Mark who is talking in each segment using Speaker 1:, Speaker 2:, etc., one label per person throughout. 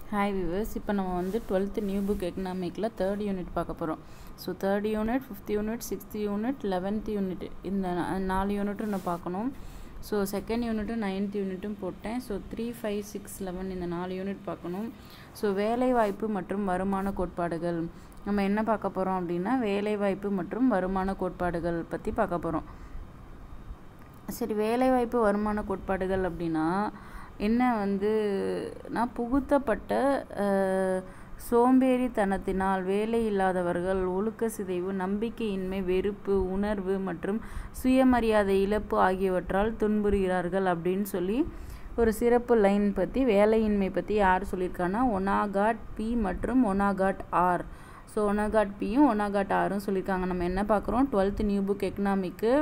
Speaker 1: hi viewers இப்போ நம்ம வந்து டுவெல்த்து நியூ புக் எக்கனாமிக்கில் தேர்ட் யூனிட் பார்க்க போகிறோம் so third unit fifth unit sixth unit eleventh unit இந்த நா- நாலு யூனிட்டும் நான் பார்க்கணும் ஸோ செகண்ட் யூனிட்டும் நைன்த் யூனிட்டும் போட்டேன் so three five six eleven இந்த நாலு யூனிட் பார்க்கணும் ஸோ வேலைவாய்ப்பு மற்றும் வருமான கோட்பாடுகள் நம்ம என்ன பார்க்க போகிறோம் அப்படின்னா வேலைவாய்ப்பு மற்றும் வருமான கோட்பாடுகள் பற்றி பார்க்க போகிறோம் சரி வேலைவாய்ப்பு வருமான கோட்பாடுகள் அப்படின்னா என்ன வந்து நான் புகுத்தப்பட்ட அஹ், சோம்பேறித்தனத்தினால் வேலை இல்லாதவர்கள் ஒழுக்க சிதைவு நம்பிக்கையின்மை வெறுப்பு உணர்வு மற்றும் சுயமரியாதை இழப்பு ஆகியவற்றால் துன்புறுகிறார்கள் அப்படின்னு சொல்லி ஒரு சிறப்பு லைன் பற்றி வேலையின்மை பற்றி யார் சொல்லியிருக்காங்கன்னா ஒனாகாட் பி மற்றும் ஒனாகாட் ஆர் ஸோ ஒனாகாட் பியும் ஒனாகாட் ஆரும் சொல்லியிருக்காங்க நம்ம என்ன பார்க்குறோம் டுவெல்த் நியூ புக் எக்கனாமிக்கு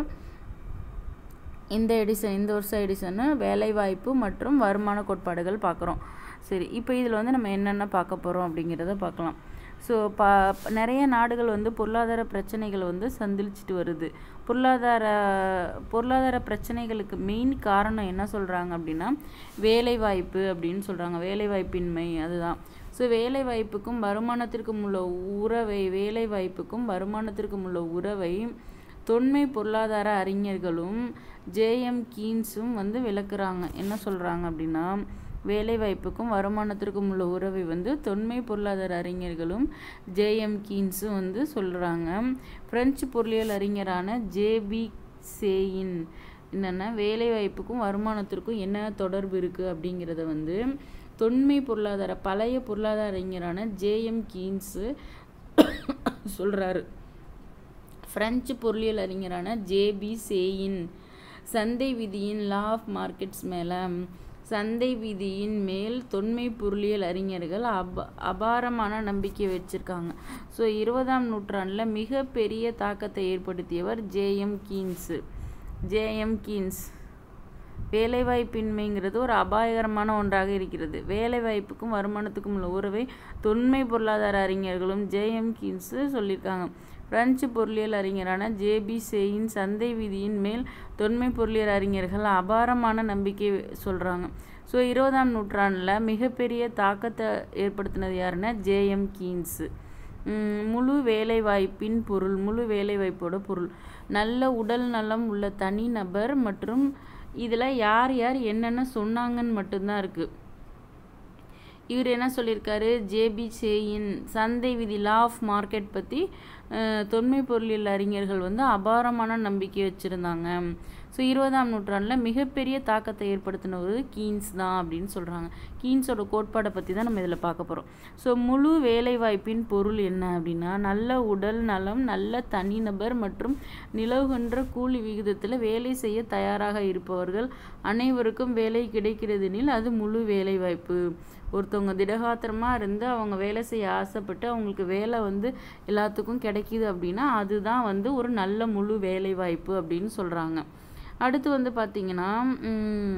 Speaker 1: இந்த எடிசன் இந்த வருஷம் எடிசனு வேலைவாய்ப்பு மற்றும் வருமான கோட்பாடுகள் பார்க்குறோம் சரி இப்போ இதில் வந்து நம்ம என்னென்ன பார்க்க போகிறோம் அப்படிங்கிறத பார்க்கலாம் ஸோ ப நிறைய நாடுகள் வந்து பொருளாதார பிரச்சனைகளை வந்து சந்திச்சுட்டு வருது பொருளாதார பொருளாதார பிரச்சனைகளுக்கு மெயின் காரணம் என்ன சொல்கிறாங்க அப்படின்னா வேலைவாய்ப்பு அப்படின்னு சொல்கிறாங்க வேலைவாய்ப்பின்மை அதுதான் ஸோ வேலைவாய்ப்புக்கும் வருமானத்திற்கும் உள்ள உறவை வேலைவாய்ப்புக்கும் வருமானத்திற்கும் உள்ள உறவை தொன்மை பொருளாதார அறிஞர்களும் ஜேஎம் கீன்ஸும் வந்து விளக்குறாங்க என்ன சொல்கிறாங்க அப்படின்னா வேலைவாய்ப்புக்கும் வருமானத்திற்கும் உள்ள உறவை வந்து தொன்மை பொருளாதார அறிஞர்களும் ஜேஎம் கீன்ஸும் வந்து சொல்கிறாங்க பிரெஞ்சு பொருளியல் அறிஞரான ஜேபி சேயின் என்னென்னா வேலைவாய்ப்புக்கும் வருமானத்திற்கும் என்ன தொடர்பு இருக்குது அப்படிங்கிறத வந்து தொன்மை பொருளாதார பழைய பொருளாதார அறிஞரான ஜேஎம் கீன்ஸு சொல்கிறாரு பிரெஞ்சு பொருளியல் அறிஞரான ஜேபி சேயின் சந்தை விதியின் லா ஆஃப் மார்க்கெட்ஸ் மேலே சந்தை விதியின் மேல் தொன்மை பொருளியல் அறிஞர்கள் அப அபாரமான நம்பிக்கை வச்சுருக்காங்க ஸோ இருபதாம் நூற்றாண்டில் மிகப்பெரிய தாக்கத்தை ஏற்படுத்தியவர் ஜேஎம் கீன்ஸு ஜேஎம் கீன்ஸ் வேலைவாய்ப்பின்மைங்கிறது ஒரு அபாயகரமான ஒன்றாக இருக்கிறது வேலைவாய்ப்புக்கும் வருமானத்துக்கும் உள்ள உறவை தொன்மை பொருளாதார அறிஞர்களும் ஜேஎம் கீன்ஸு சொல்லியிருக்காங்க பிரெஞ்சு பொருளியல் அறிஞரான ஜேபி சேயின் சந்தை விதியின் மேல் தொன்மை பொருளியல் அறிஞர்கள் அபாரமான நம்பிக்கை சொல்கிறாங்க ஸோ இருபதாம் நூற்றாண்டில் மிகப்பெரிய தாக்கத்தை ஏற்படுத்தினது யாருன்னா ஜேஎம் கீன்ஸு உம், முழு வேலைவாய்ப்பின் பொருள் முழு வேலைவாய்ப்போட பொருள் நல்ல உடல் நலம் உள்ள தனிநபர் மற்றும் இதில் யார் யார் என்னென்ன சொன்னாங்கன்னு மட்டும்தான் இருக்குது இவர் என்ன சொல்லியிருக்காரு ஜேபி சேயின் சந்தை விதி லா ஆஃப் மார்க்கெட் பற்றி தொன்மை பொருளியல் அறிஞர்கள் வந்து அபாரமான நம்பிக்கை வச்சுருந்தாங்க ஸோ இருபதாம் நூற்றாண்டில் மிகப்பெரிய தாக்கத்தை ஏற்படுத்தினவர் கீன்ஸ் தான் அப்படின்னு சொல்கிறாங்க கீன்ஸோட கோட்பாடை பற்றி தான் நம்ம இதில் பார்க்க போகிறோம் ஸோ முழு வேலைவாய்ப்பின் பொருள் என்ன அப்படின்னா நல்ல உடல் நலம் நல்ல தனிநபர் மற்றும் நிலவுகின்ற கூலி விகிதத்தில் வேலை செய்ய தயாராக இருப்பவர்கள் அனைவருக்கும் வேலை கிடைக்கிறதெனில் அது முழு வேலைவாய்ப்பு ஒருத்தவங்க திடகாத்திரமாக இருந்து அவங்க வேலை செய்ய ஆசைப்பட்டு அவங்களுக்கு வேலை வந்து எல்லாத்துக்கும் கிடைக்கிது அப்படின்னா அதுதான் வந்து ஒரு நல்ல முழு வேலைவாய்ப்பு அப்படின்னு சொல்கிறாங்க அடுத்து வந்து பார்த்திங்கன்னா உம்,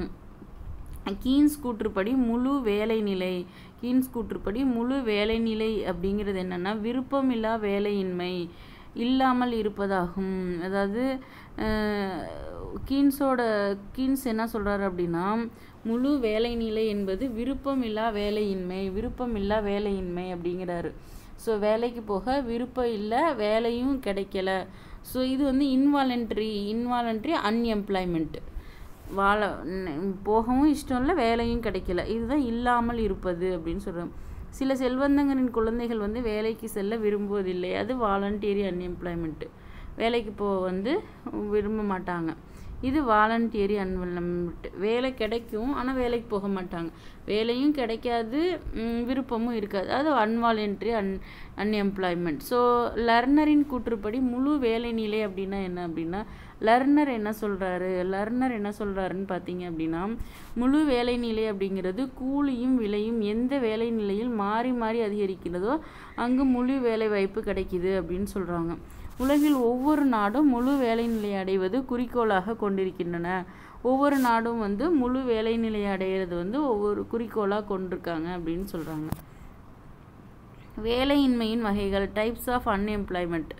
Speaker 1: கீன்ஸ் கூற்றுப்படி முழு வேலைநிலை கீன்ஸ் கூற்றுப்படி முழு வேலைநிலை அப்படிங்கிறது என்னென்னா விருப்பமில்லா வேலையின்மை இல்லாமல் இருப்பதாகும் அதாவது அஹ், கீன்ஸோட கீன்ஸ் என்ன சொல்கிறாரு அப்படின்னா முழு வேலைநிலை என்பது விருப்பமில்லா வேலையின்மை விருப்பமில்லா வேலையின்மை அப்படிங்கிறாரு ஸோ வேலைக்கு போக விருப்பம் இல்லை வேலையும் கிடைக்கல ஸோ இது வந்து இன்வாலண்ட்ரி இன்வாலண்ட்ரி அன்எம்ப்ளாய்மெண்ட் வாழ ந- போகவும் இஷ்டம் இல்லை வேலையும் கிடைக்கல இதுதான் இல்லாமல் இருப்பது அப்படின்னு சொல்கிறோம் சில செல்வந்தங்களின் குழந்தைகள் வந்து வேலைக்கு செல்ல விரும்புவதில்லை அது வாலண்டியரி அன்எம்ப்ளாய்மெண்ட்டு வேலைக்கு போக வந்து விரும்ப மாட்டாங்க இது வாலண்டியரி அன்வெல்மெண்ட் வேலை கிடைக்கும் ஆனால் வேலைக்கு போக மாட்டாங்க வேலையும் கிடைக்காது ம், விருப்பமும் இருக்காது அது அன்வாலண்டரி அன் அன்எம்ப்ளாய்மெண்ட் ஸோ லர்னரின் கூற்றுப்படி முழு வேலை நிலை அப்படின்னா என்ன அப்படின்னா லர்னர் என்ன சொல்கிறாரு லர்னர் என்ன சொல்கிறாருன்னு பார்த்தீங்க அப்படின்னா முழு வேலை நிலை அப்படிங்கிறது கூலியும் விலையும் எந்த வேலை நிலையில் மாறி மாறி அதிகரிக்கிறதோ அங்கு முழு வேலை வாய்ப்பு கிடைக்குது அப்படின்னு சொல்கிறாங்க உலகில் ஒவ்வொரு நாடும் முழு வேலை நிலையை அடைவது குறிக்கோளாக கொண்டிருக்கின்றன ஒவ்வொரு நாடும் வந்து முழு வேலை நிலையை அடையிறது வந்து ஒவ்வொரு குறிக்கோளாக கொண்டிருக்காங்க அப்படின்னு சொல்கிறாங்க வேலையின்மையின் வகைகள் டைப்ஸ் ஆஃப் அன்எம்ப்ளாய்மெண்ட்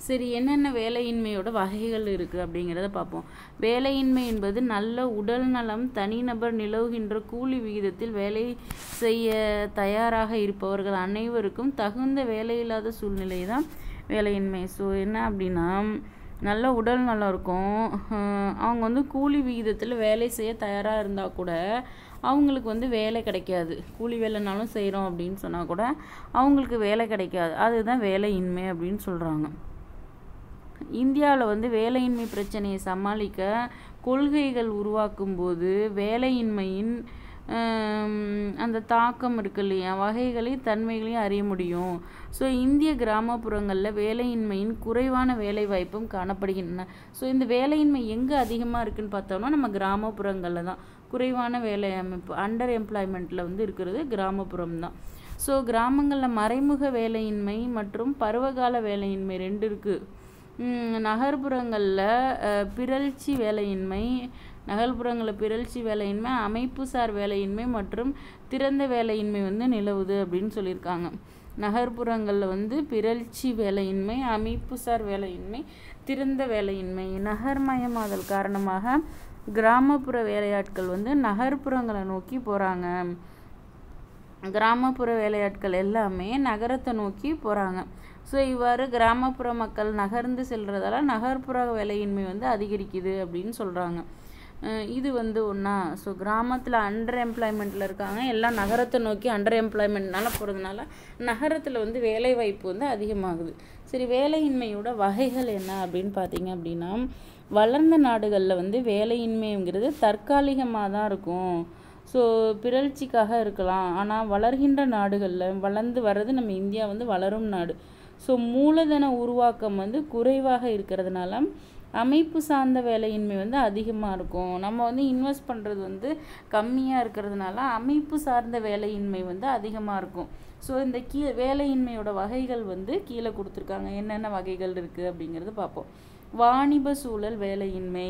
Speaker 1: சரி என்னென்ன வேலையின்மையோட வகைகள் இருக்குது அப்படிங்கிறத பார்ப்போம் வேலையின்மை என்பது நல்ல உடல் நலம் தனிநபர் நிலவுகின்ற கூலி விகிதத்தில் வேலை செய்ய தயாராக இருப்பவர்கள் அனைவருக்கும் தகுந்த வேலையில்லாத சூழ்நிலை தான் வேலையின்மை ஸோ என்ன அப்படின்னா நல்ல உடல் நலம் இருக்கும் அஹ் அவங்க வந்து கூலி விகிதத்தில் வேலை செய்ய தயாராக இருந்தால் கூட அவங்களுக்கு வந்து வேலை கிடைக்காது கூலி வேலைனாலும் செய்கிறோம் அப்படின்னு சொன்னால் கூட அவங்களுக்கு வேலை கிடைக்காது அதுதான் வேலையின்மை அப்படின்னு சொல்கிறாங்க இந்தியாவில் வந்து வேலையின்மை பிரச்சனையை சமாளிக்க கொள்கைகள் உருவாக்கும் போது வேலையின்மையின் ஆம், அந்த தாக்கம் இருக்கு இல்லையா வகைகளையும் தன்மைகளையும் அறிய முடியும் ஸோ இந்திய கிராமப்புறங்களில் வேலையின்மையின் குறைவான வேலை வாய்ப்பும் காணப்படுகின்றன ஸோ இந்த வேலையின்மை எங்கே அதிகமாக இருக்குன்னு பார்த்தோம்னா நம்ம கிராமப்புறங்களில் தான் குறைவான வேலை அமைப்பு அண்டர் எம்ப்ளாய்மெண்ட்டில் வந்து இருக்கிறது கிராமப்புறம் தான் ஸோ கிராமங்களில் மறைமுக வேலையின்மை மற்றும் பருவகால வேலையின்மை ரெண்டு இருக்குது நகர்ப்புறங்களில் பிறழ்ச்சி வேலையின்மை நகர்ப்புறங்களில் பிறழ்ச்சி வேலையின்மை அமைப்புசார் வேலையின்மை மற்றும் திறந்த வேலையின்மை வந்து நிலவுது அப்படின்னு சொல்லியிருக்காங்க நகர்ப்புறங்களில் வந்து பிறழ்ச்சி வேலையின்மை அமைப்புசார் வேலையின்மை திறந்த வேலையின்மை நகர்மயமாதல் காரணமாக கிராமப்புற வேலையாட்கள் வந்து நகர்ப்புறங்களை நோக்கி போகிறாங்க கிராமப்புற வேலையாட்கள் எல்லாமே நகரத்தை நோக்கி போகிறாங்க ஸோ இவ்வாறு கிராமப்புற மக்கள் நகர்ந்து செல்றதால நகர்ப்புற வேலையின்மை வந்து அதிகரிக்குது அப்படின்னு சொல்கிறாங்க இது வந்து ஒன்றா ஸோ கிராமத்தில் அண்டர் எம்ப்ளாய்மெண்ட்டில் இருக்காங்க எல்லாம் நகரத்தை நோக்கி அண்டர் எம்ப்ளாய்மெண்ட்னால போகிறதுனால நகரத்தில் வந்து வேலை வாய்ப்பு வந்து அதிகமாகுது சரி வேலையின்மையோட வகைகள் என்ன அப்படின்னு பார்த்தீங்க அப்படின்னா வளர்ந்த நாடுகளில் வந்து வேலையின்மைங்கிறது தற்காலிகமாக தான் இருக்கும் ஸோ பிறழ்ச்சிக்காக இருக்கலாம் ஆனால் வளர்கின்ற நாடுகளில் வளர்ந்து வர்றது நம்ம இந்தியா வந்து வளரும் நாடு ஸோ மூலதன உருவாக்கம் வந்து குறைவாக இருக்கிறதுனால அமைப்பு சார்ந்த வேலையின்மை வந்து அதிகமாக இருக்கும் நம்ம வந்து இன்வெஸ்ட் பண்ணுறது வந்து கம்மியாக இருக்கிறதுனால அமைப்பு சார்ந்த வேலையின்மை வந்து அதிகமாக இருக்கும் ஸோ இந்த கீ வேலையின்மையோட வகைகள் வந்து கீழே கொடுத்துருக்காங்க என்னென்ன வகைகள் இருக்குது அப்படிங்கிறது பார்ப்போம் வாணிப சூழல் வேலையின்மை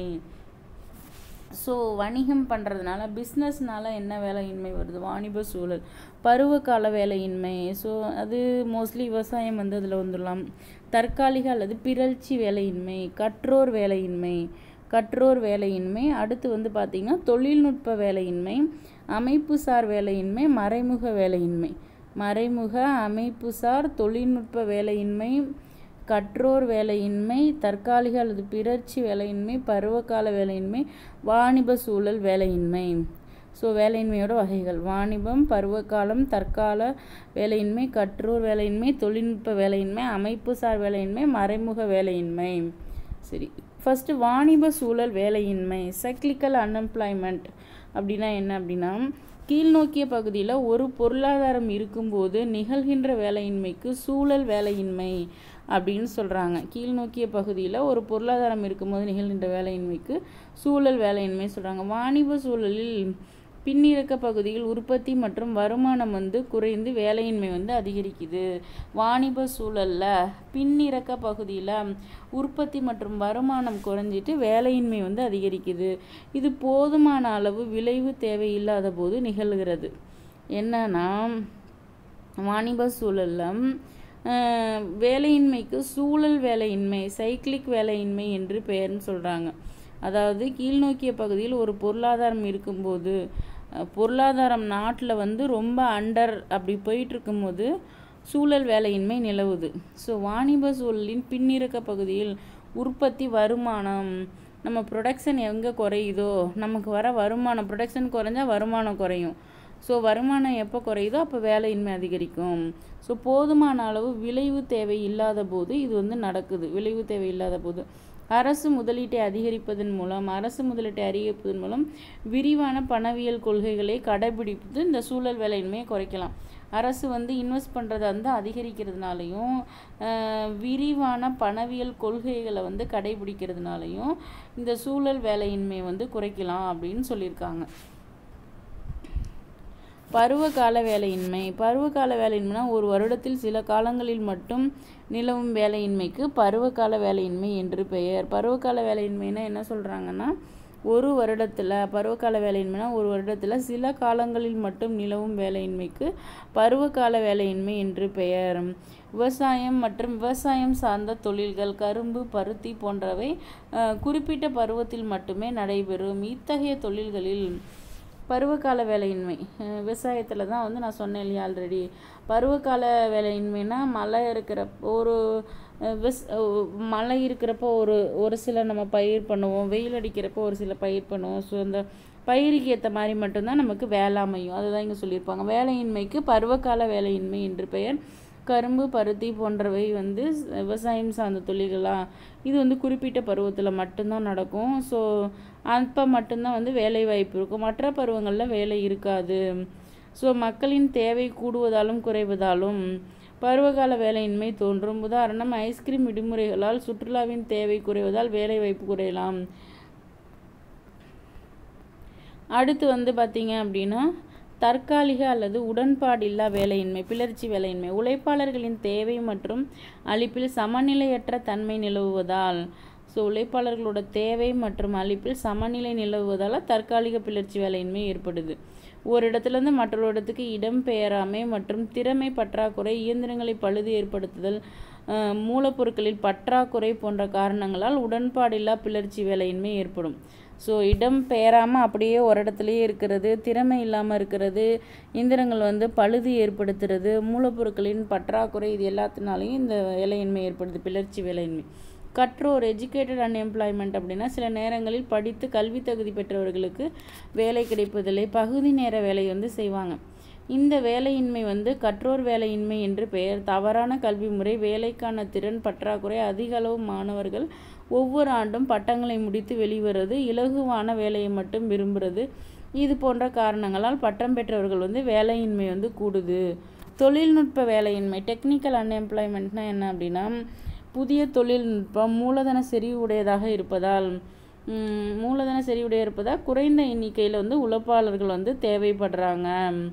Speaker 1: ஸோ வணிகம் பண்ணுறதுனால பிஸ்னஸ்னால என்ன வேலையின்மை வருது வாணிப சூழல் பருவகால வேலையின்மை ஸோ அது மோஸ்ட்லி விவசாயம் வந்து அதில் வந்துடலாம் தற்காலிக அல்லது பிறழ்ச்சி வேலையின்மை கற்றோர் வேலையின்மை கற்றோர் வேலையின்மை அடுத்து வந்து பார்த்திங்கன்னா தொழில்நுட்ப வேலையின்மை அமைப்புசார் வேலையின்மை மறைமுக வேலையின்மை மறைமுக அமைப்புசார் தொழில்நுட்ப வேலையின்மை கற்றோர் வேலையின்மை தற்காலிக அல்லது பிறர்ச்சி வேலையின்மை பருவகால வேலையின்மை வாணிப சூழல் வேலையின்மை ஸோ வேலையின்மையோட வகைகள் வாணிபம் பருவகாலம் தற்கால வேலையின்மை கற்றோர் வேலையின்மை தொழில்நுட்ப வேலையின்மை அமைப்புசார் வேலையின்மை மறைமுக வேலையின்மை சரி ஃபஸ்ட்டு வாணிப சூழல் வேலையின்மை சைக்ளிக்கல் அன்எம்ப்ளாய்மெண்ட் அப்படின்னா என்ன அப்படின்னா கீழ்நோக்கிய பகுதியில் ஒரு பொருளாதாரம் இருக்கும்போது நிகழ்கின்ற வேலையின்மைக்கு சூழல் வேலையின்மை அப்படின்னு சொல்கிறாங்க கீழ்நோக்கிய பகுதியில் ஒரு பொருளாதாரம் இருக்கும்போது நிகழ்கின்ற வேலையின்மைக்கு சூழல் வேலையின்மை சொல்கிறாங்க வாணிப சூழலில் பின்னிறக்க பகுதியில் உற்பத்தி மற்றும் வருமானம் வந்து குறைந்து வேலையின்மை வந்து அதிகரிக்குது வாணிப சூழலில் பின்னிறக்க பகுதியில் உற்பத்தி மற்றும் வருமானம் குறைஞ்சிட்டு வேலையின்மை வந்து அதிகரிக்குது இது போதுமான அளவு விளைவு தேவையில்லாத போது நிகழ்கிறது என்னன்னா வாணிப சூழலில் வேலையின்மைக்கு சூழல் வேலையின்மை சைக்கிளிக் வேலையின்மை என்று பெயர்னு சொல்கிறாங்க அதாவது கீழ்நோக்கிய பகுதியில் ஒரு பொருளாதாரம் இருக்கும்போது பொருளாதாரம் நாட்டில் வந்து ரொம்ப அண்டர் அப்படி போயிட்டு இருக்கும்போது சூழல் வேலையின்மை நிலவுது ஸோ வாணிப சூழலின் பின்னிறக்க பகுதியில் உற்பத்தி வருமானம் நம்ம ப்ரொடக்ஷன் எங்கே குறையுதோ நமக்கு வர வருமானம் ப்ரொடக்ஷன் குறைஞ்சா வருமானம் குறையும் ஸோ வருமானம் எப்போ குறையுதோ அப்போ வேலையின்மை அதிகரிக்கும் ஸோ போதுமான அளவு விளைவு தேவை இல்லாத போது இது வந்து நடக்குது விளைவு தேவை இல்லாத போது அரசு முதலீட்டை அதிகரிப்பதன் மூலம் அரசு முதலீட்டை அதிகரிப்பதன் மூலம் விரிவான பணவியல் கொள்கைகளை கடைபிடிப்பது இந்த சூழல் வேலையின்மையை குறைக்கலாம் அரசு வந்து இன்வெஸ்ட் பண்ணுறதை வந்து அதிகரிக்கிறதுனாலையும் விரிவான பணவியல் கொள்கைகளை வந்து கடைபிடிக்கிறதுனாலையும் இந்த சூழல் வேலையின்மையை வந்து குறைக்கலாம் அப்படின்னு சொல்லியிருக்காங்க பருவகால வேலையின்மை பருவகால வேலையின்மைனா ஒரு வருடத்தில் சில காலங்களில் மட்டும் நிலவும் வேலையின்மைக்கு பருவகால வேலையின்மை என்று பெயர் பருவகால வேலையின்மைனா என்ன சொல்கிறாங்கன்னா ஒரு வருடத்தில் பருவகால வேலையின்மைனா ஒரு வருடத்தில் சில காலங்களில் மட்டும் நிலவும் வேலையின்மைக்கு பருவகால வேலையின்மை என்று பெயர் விவசாயம் மற்றும் விவசாயம் சார்ந்த தொழில்கள் கரும்பு பருத்தி போன்றவை அஹ், குறிப்பிட்ட பருவத்தில் மட்டுமே நடைபெறும் இத்தகைய தொழில்களில் பருவகால வேலையின்மை அஹ் விவசாயத்தில் தான் வந்து நான் சொன்னேன் இல்லையா ஆல்ரெடி பருவகால வேலையின்மைனா மழை இருக்கிற ஒரு அஹ் விஸ் அஹ் மழை இருக்கிறப்போ ஒரு ஒரு சில நம்ம பயிர் பண்ணுவோம் வெயில் அடிக்கிறப்போ ஒரு சில பயிர் பண்ணுவோம் ஸோ அந்த பயிருக்கு ஏற்ற மாதிரி மட்டும்தான் நமக்கு வேலை அமையும் அதுதான் இங்கே சொல்லியிருப்பாங்க வேலையின்மைக்கு பருவகால வேலையின்மை என்று பெயர் கரும்பு பருத்தி போன்றவை வந்து ஸ்- விவசாயம் சார்ந்த தொழில்களாக இது வந்து குறிப்பிட்ட பருவத்தில் மட்டும்தான் நடக்கும் ஸோ அப்போ மட்டும்தான் வந்து வேலை வாய்ப்பு இருக்கும் மற்ற பருவங்களில் வேலை இருக்காது ஸோ மக்களின் தேவை கூடுவதாலும் குறைவதாலும் பருவகால வேலையின்மை தோன்றும் உதாரணம் ஐஸ்கிரீம் விடுமுறைகளால் சுற்றுலாவின் தேவை குறைவதால் வேலை வாய்ப்பு குறையலாம் அடுத்து வந்து பார்த்தீங்க அப்படின்னா தற்காலிக அல்லது உடன்பாடில்லா வேலையின்மை பிளர்ச்சி வேலையின்மை உழைப்பாளர்களின் தேவை மற்றும் அளிப்பில் சமநிலையற்ற தன்மை நிலவுவதால் ஸோ உழைப்பாளர்களோட தேவை மற்றும் அளிப்பில் சமநிலை நிலவுவதால் தற்காலிக பிளர்ச்சி வேலையின்மை ஏற்படுது ஒரு இடத்துலேருந்து மற்றொரு இடத்துக்கு இடம் பெயராமை மற்றும் திறமை பற்றாக்குறை இயந்திரங்களை பழுது ஏற்படுத்துதல் அஹ், மூலப்பொருட்களில் பற்றாக்குறை போன்ற காரணங்களால் உடன்பாடில்லா பிளர்ச்சி வேலையின்மை ஏற்படும் ஸோ இடம் பெயராமல் அப்படியே ஒரு இடத்துலையே இருக்கிறது திறமை இல்லாமல் இருக்கிறது இயந்திரங்கள் வந்து பழுது ஏற்படுத்துறது மூலப்பொருட்களின் பற்றாக்குறை இது எல்லாத்தினாலையும் இந்த வேலையின்மை ஏற்படுது பிளர்ச்சி வேலையின்மை கற்றோர் எஜுகேட்டட் அன்எம்ப்ளாய்மெண்ட் அப்படின்னா சில நேரங்களில் படித்து கல்வி தகுதி பெற்றவர்களுக்கு வேலை கிடைப்பதில்லை பகுதி நேர வேலை வந்து செய்வாங்க இந்த வேலையின்மை வந்து கற்றோர் வேலையின்மை என்று பெயர் தவறான கல்வி முறை வேலைக்கான திறன் பற்றாக்குறை அதிக அளவு மாணவர்கள் ஒவ்வொரு ஆண்டும் பட்டங்களை முடித்து வெளிவருவது இலகுவான வேலையை மட்டும் விரும்புகிறது இது போன்ற காரணங்களால் பட்டம் பெற்றவர்கள் வந்து வேலையின்மை வந்து கூடுது தொழில்நுட்ப வேலையின்மை டெக்னிக்கல் அன்எம்ப்ளாய்மெண்ட்னா என்ன அப்படின்னா புதிய தொழில்நுட்பம் மூலதன செறிவுடையதாக இருப்பதால் ம், மூலதன செறிவுடைய இருப்பதால் குறைந்த எண்ணிக்கையில் வந்து உழைப்பாளர்கள் வந்து தேவைப்படுறாங்க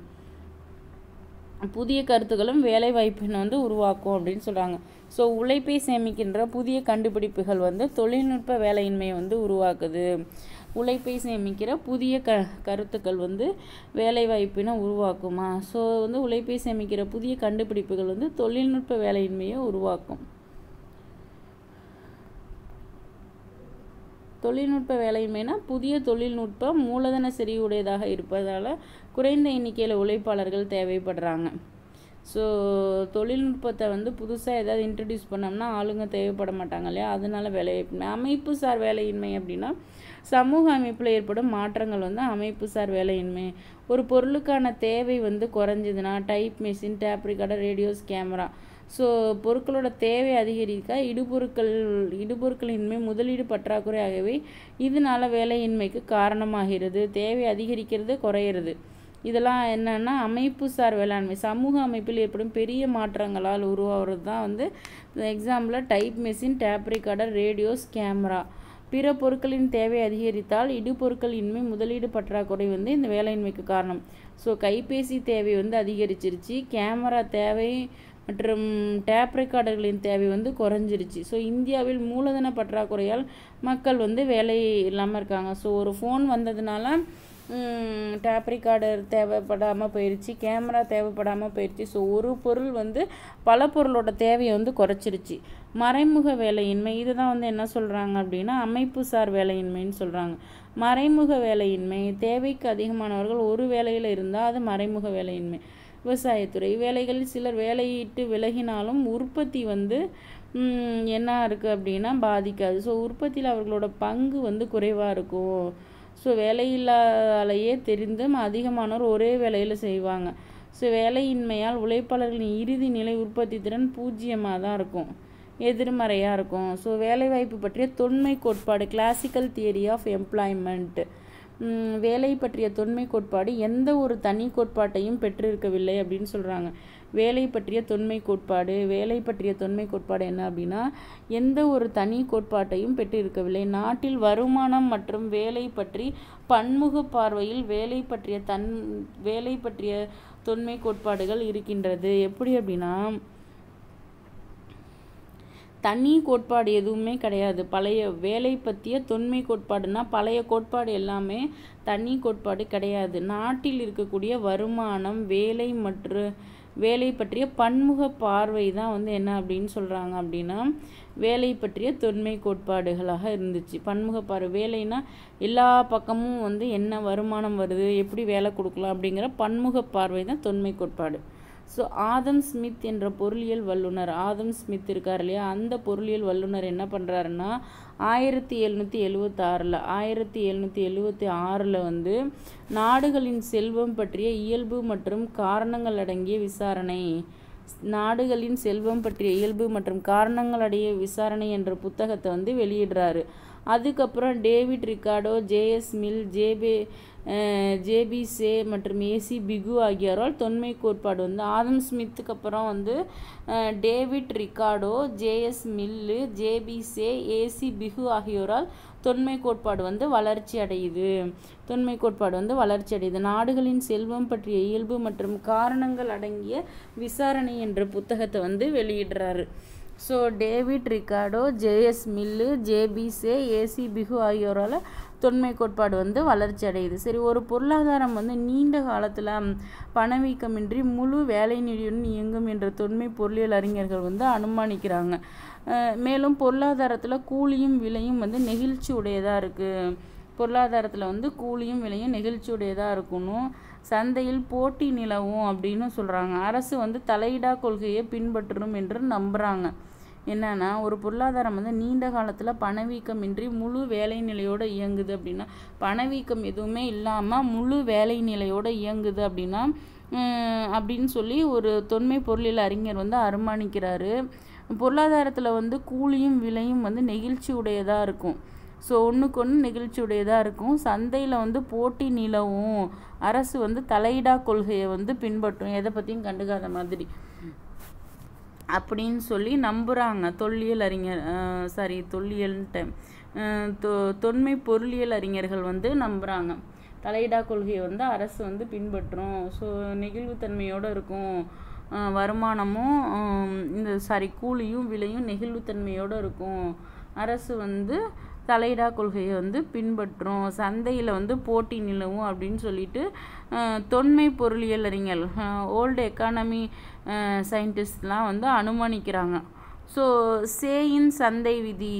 Speaker 1: புதிய கருத்துக்களும் வேலை வாய்ப்பினை வந்து உருவாக்கும் அப்படின்னு சொல்கிறாங்க ஸோ உழைப்பை சேமிக்கின்ற புதிய கண்டுபிடிப்புகள் வந்து தொழில்நுட்ப வேலையின்மையை வந்து உருவாக்குது உழைப்பை சேமிக்கிற புதிய க கருத்துக்கள் வந்து வேலை வாய்ப்பினை உருவாக்குமா ஸோ வந்து உழைப்பை சேமிக்கிற புதிய கண்டுபிடிப்புகள் வந்து தொழில்நுட்ப வேலையின்மையை உருவாக்கும் தொழில்நுட்ப வேலையின்மைனா புதிய தொழில்நுட்பம் மூலதன செறிவுடையதாக இருப்பதால் குறைந்த எண்ணிக்கையில் உழைப்பாளர்கள் தேவைப்படுறாங்க ஸோ தொழில்நுட்பத்தை வந்து புதுசாக ஏதாவது இன்ட்ரடியூஸ் பண்ணோம்னா ஆளுங்க தேவைப்பட மாட்டாங்க இல்லையா அதனால வேலையின்மை அமைப்பு சார் வேலையின்மை அப்படின்னா சமூக அமைப்பில் ஏற்படும் மாற்றங்கள் வந்து அமைப்பு சார் வேலையின்மை ஒரு பொருளுக்கான தேவை வந்து குறைஞ்சதுன்னா type machine tape recorder radios camera so பொருட்களோட தேவை அதிகரிக்க இடுபொருட்கள் இடுபொருட்களின்மை முதலீடு பற்றாக்குறை ஆகியவை இதனால வேலையின்மைக்கு காரணமாகிறது தேவை அதிகரிக்கிறது குறையிறது இதெல்லாம் என்னன்னா அமைப்புசார் வேளாண்மை சமூக அமைப்பில் ஏற்படும் பெரிய மாற்றங்களால் உருவாகிறது தான் வந்து எக்ஸாம்பிளில் type machine tape recorder radios camera பிற பொருட்களின் தேவை அதிகரித்தால் இடுபொருட்கள் இன்மை முதலீடு பற்றாக்குறை வந்து இந்த வேலையின்மைக்கு காரணம் ஸோ கைபேசி தேவை வந்து அதிகரிச்சிருச்சு கேமரா தேவை மற்றும் டேப் ரெக்கார்டர்களின் தேவை வந்து குறைஞ்சிருச்சு ஸோ இந்தியாவில் மூலதன பற்றாக்குறையால் மக்கள் வந்து வேலை இல்லாமல் இருக்காங்க ஸோ ஒரு ஃபோன் வந்ததுனால டேப் ரெக்கார்டர் தேவைப்படாமல் போயிடுச்சு கேமரா தேவைப்படாமல் போயிடுச்சு ஸோ ஒரு பொருள் வந்து பல பொருளோட தேவையை வந்து குறைச்சிருச்சு மறைமுக வேலையின்மை இதுதான் வந்து என்ன சொல்கிறாங்க அப்படின்னா அமைப்புசார் வேலையின்மைன்னு சொல்கிறாங்க மறைமுக வேலையின்மை தேவைக்கு அதிகமானவர்கள் ஒரு வேலையில் இருந்தால் அது மறைமுக வேலையின்மை விவசாயத்துறை வேலைகளில் சிலர் வேலையிட்டு விலகினாலும் உற்பத்தி வந்து ம், என்ன இருக்குது அப்படின்னா பாதிக்காது ஸோ உற்பத்தியில் அவர்களோட பங்கு வந்து குறைவாக இருக்கும் ஸோ வேலையில்லாலேயே தெரிந்தும் அதிகமானோர் ஒரே வேலையில் செய்வாங்க ஸோ வேலையின்மையால் உழைப்பாளர்களின் இறுதி நிலை உற்பத்தி திறன் பூஜ்ஜியமாக தான் இருக்கும் எதிர்மறையாக இருக்கும் ஸோ வேலைவாய்ப்பு பற்றிய தொன்மை கோட்பாடு கிளாசிக்கல் தியரி ஆஃப் எம்ப்ளாய்மெண்ட் வேலை பற்றிய தொன்மை கோட்பாடு எந்த ஒரு தனி கோட்பாட்டையும் பெற்றிருக்கவில்லை அப்படின்னு சொல்கிறாங்க வேலை பற்றிய தொன்மை கோட்பாடு வேலை பற்றிய தொன்மை கோட்பாடு என்ன அப்படின்னா எந்த ஒரு தனி கோட்பாட்டையும் பெற்றிருக்கவில்லை நாட்டில் வருமானம் மற்றும் வேலை பற்றி பன்முக பார்வையில் வேலை பற்றிய தன் வேலை பற்றிய தொன்மை கோட்பாடுகள் இருக்கின்றது எப்படி அப்படின்னா தனி கோட்பாடு எதுவுமே கிடையாது பழைய வேலை பற்றிய தொன்மை கோட்பாடுனா பழைய கோட்பாடு எல்லாமே தனி கோட்பாடு கிடையாது நாட்டில் இருக்கக்கூடிய வருமானம் வேலை மற்றும் வேலை பற்றிய பன்முக பார்வை தான் வந்து என்ன அப்படின்னு சொல்கிறாங்க அப்படின்னா வேலை பற்றிய தொன்மை கோட்பாடுகளாக இருந்துச்சு பன்முக பார்வை வேலைனா எல்லா பக்கமும் வந்து என்ன வருமானம் வருது எப்படி வேலை கொடுக்கலாம் அப்படிங்கிற பன்முக பார்வை தான் தொன்மை கோட்பாடு ஸோ ஆதம் ஸ்மித் என்ற பொருளியல் வல்லுனர் ஆதம் ஸ்மித் இருக்கார் இல்லையா அந்த பொருளியல் வல்லுனர் என்ன பண்ணுறாருன்னா ஆயிரத்தி எழுநூற்றி எழுவத்தாறில் ஆயிரத்தி எழுநூற்றி எழுவத்தி ஆறில் வந்து நாடுகளின் செல்வம் பற்றிய இயல்பு மற்றும் காரணங்கள் அடங்கிய விசாரணை நாடுகளின் செல்வம் பற்றிய இயல்பு மற்றும் காரணங்கள் அடைய விசாரணை என்ற புத்தகத்தை வந்து வெளியிடுறாரு அதுக்கப்புறம் டேவிட் ரிக்கார்டோ ஜேஎஸ் மில் ஜேபே ஜேபி சே மற்றும் ஏசி பிகு ஆகியோரால் தொன்மை கோட்பாடு வந்து ஆதம் ஸ்மித்துக்கு அப்புறம் வந்து அஹ், David Ricardo J S Mill J B Say A C Pigou ஆகியோரால் தொன்மை கோட்பாடு வந்து வளர்ச்சி அடையுது தொன்மை கோட்பாடு வந்து வளர்ச்சி அடையுது நாடுகளின் செல்வம் பற்றிய இயல்பு மற்றும் காரணங்கள் அடங்கிய விசாரணை என்ற புத்தகத்தை வந்து வெளியிடுறாரு so David Ricardo J S Mill J B Say A C Pigou ஆகியோரால் தொன்மை கோட்பாடு வந்து வளர்ச்சி அடையுது சரி ஒரு பொருளாதாரம் வந்து நீண்ட காலத்தில் பணவீக்கமின்றி முழு வேலை நிதியுடன் இயங்கும் என்ற தொன்மை பொருளியல் அறிஞர்கள் வந்து அனுமானிக்கிறாங்க அஹ் மேலும் பொருளாதாரத்தில் கூலியும் விலையும் வந்து நெகிழ்ச்சி உடையதாக இருக்குது பொருளாதாரத்தில் வந்து கூலியும் விலையும் நெகிழ்ச்சியுடையதாக இருக்கணும் சந்தையில் போட்டி நிலவும் அப்படின்னு சொல்கிறாங்க அரசு வந்து தலையிடா கொள்கையை பின்பற்றணும் என்று நம்புகிறாங்க என்னன்னா ஒரு பொருளாதாரம் வந்து நீண்ட காலத்தில் பணவீக்கமின்றி முழு வேலை நிலையோடு இயங்குது அப்படின்னா பணவீக்கம் எதுவுமே இல்லாமல் முழு வேலை நிலையோடு இயங்குது அப்படின்னா உம், அப்படின்னு சொல்லி ஒரு தொன்மை பொருளியல் அறிஞர் வந்து அனுமானிக்கிறாரு பொருளாதாரத்தில் வந்து கூலியும் விலையும் வந்து நெகிழ்ச்சி உடையதாக இருக்கும் ஸோ ஒன்றுக்கு ஒன்று நெகிழ்ச்சி உடையதாக இருக்கும் சந்தையில் வந்து போட்டி நிலவும் அரசு வந்து தலையிடா கொள்கையை வந்து பின்பற்றும் எதை பற்றியும் கண்டுக்காத மாதிரி அப்படின்னு சொல்லி நம்புகிறாங்க தொல்லியல் அறிஞர் சாரி தொல்லியல்ன்ட்டு அஹ் தொ தொன்மை பொருளியல் அறிஞர்கள் வந்து நம்புகிறாங்க தலையிடா கொள்கையை வந்து அரசு வந்து பின்பற்றும் ஸோ நெகிழ்வுத்தன்மையோடு இருக்கும் அஹ் வருமானமும் ஹம், இந்த சாரி கூலியும் விலையும் நெகிழ்வுத்தன்மையோடு இருக்கும் அரசு வந்து தலையிடா கொள்கையை வந்து பின்பற்றும் சந்தையில் வந்து போட்டி நிலவும் அப்படின்னு சொல்லிட்டு அஹ், தொன்மை பொருளியல் அறிஞர் ஓல்டு எக்கானமி சயின்டிஸ்ட்லாம் வந்து அனுமானிக்கிறாங்க ஸோ சேயின் சந்தை விதி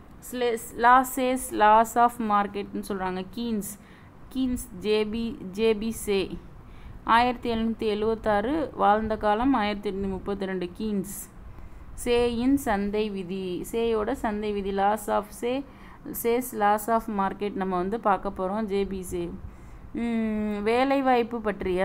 Speaker 1: லாசேஸ் லாஸ் ஆஃப் மார்க்கெட்னு சொல்கிறாங்க Keynes Keynes J B J B Say ஆயிரத்தி எழுநூற்றி எழுவத்தாறு வாழ்ந்த காலம் ஆயிரத்தி எட்நூற்றி முப்பத்தி ரெண்டு கீன்ஸ் சேயின் சந்தை விதி சேயோட சந்தை விதி law of Say Say's law of market நம்ம வந்து பார்க்க போகிறோம் ஜேபி சே உம், வேலைவாய்ப்பு பற்றிய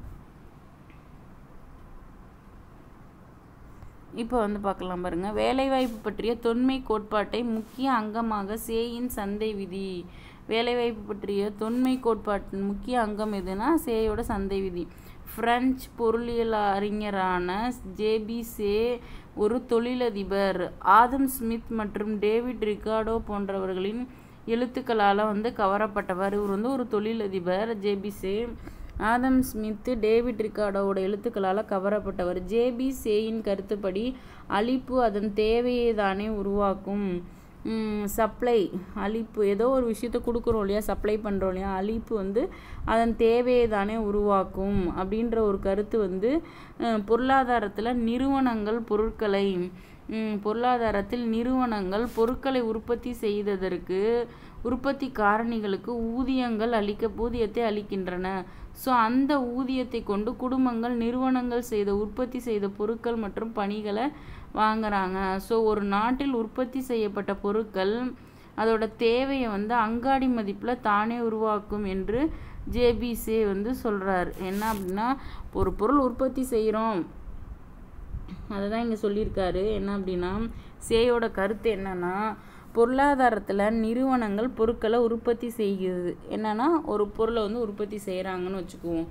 Speaker 1: இப்போ வந்து பார்க்கலாம் பாருங்க வேலைவாய்ப்பு பற்றிய தொன்மை கோட்பாட்டை முக்கிய அங்கமாக சேயின் சந்தை விதி வேலைவாய்ப்பு பற்றிய தொன்மை கோட்பாட்டின் முக்கிய அங்கம் எதுனா சேயோட சந்தை விதி பிரெஞ்சு பொருளியல் அறிஞரான ஜேபி சே ஒரு தொழிலதிபர் ஆதம் ஸ்மித் மற்றும் டேவிட் ரிகார்டோ போன்றவர்களின் எழுத்துக்களால் வந்து கவரப்பட்டவர் இவர் வந்து ஒரு தொழிலதிபர் J B Say Adam Smith David ரிகார்டோவோட எழுத்துக்களால் கவரப்பட்டவர் ஜேபி சேயின் கருத்துப்படி அழிப்பு அதன் தேவையை தானே உருவாக்கும் சப்ளை அழிப்பு ஏதோ ஒரு விஷயத்த கொடுக்குறோம் இல்லையா சப்ளை பண்ணுறோம் இல்லையா அழிப்பு வந்து அதன் தேவையை தானே உருவாக்கும் அப்படின்ற ஒரு கருத்து வந்து பொருளாதாரத்தில் நிறுவனங்கள் பொருட்களை ம், பொருளாதாரத்தில் நிறுவனங்கள் பொருட்களை உற்பத்தி செய்ததற்கு உற்பத்தி காரணிகளுக்கு ஊதியங்கள் அளிக்க ஊதியத்தை அளிக்கின்றன ஸோ அந்த ஊதியத்தை கொண்டு குடும்பங்கள் நிறுவனங்கள் செய்த உற்பத்தி செய்த பொருட்கள் மற்றும் பணிகளை வாங்குறாங்க ஸோ ஒரு நாட்டில் உற்பத்தி செய்யப்பட்ட பொருட்கள் அதோட தேவையை வந்து அங்காடி மதிப்பில் தானே உருவாக்கும் என்று ஜேபிசே வந்து சொல்கிறார் என்ன அப்படின்னா ஒரு பொருள் உற்பத்தி செய்கிறோம் அதை தான் இங்கே சொல்லியிருக்காரு என்ன அப்படின்னா சேயோட கருத்து என்னன்னா பொருளாதாரத்தில் நிறுவனங்கள் பொருட்களை உற்பத்தி செய்கிறது என்னன்னா ஒரு பொருளை வந்து உற்பத்தி செய்கிறாங்கன்னு வச்சுக்குவோம்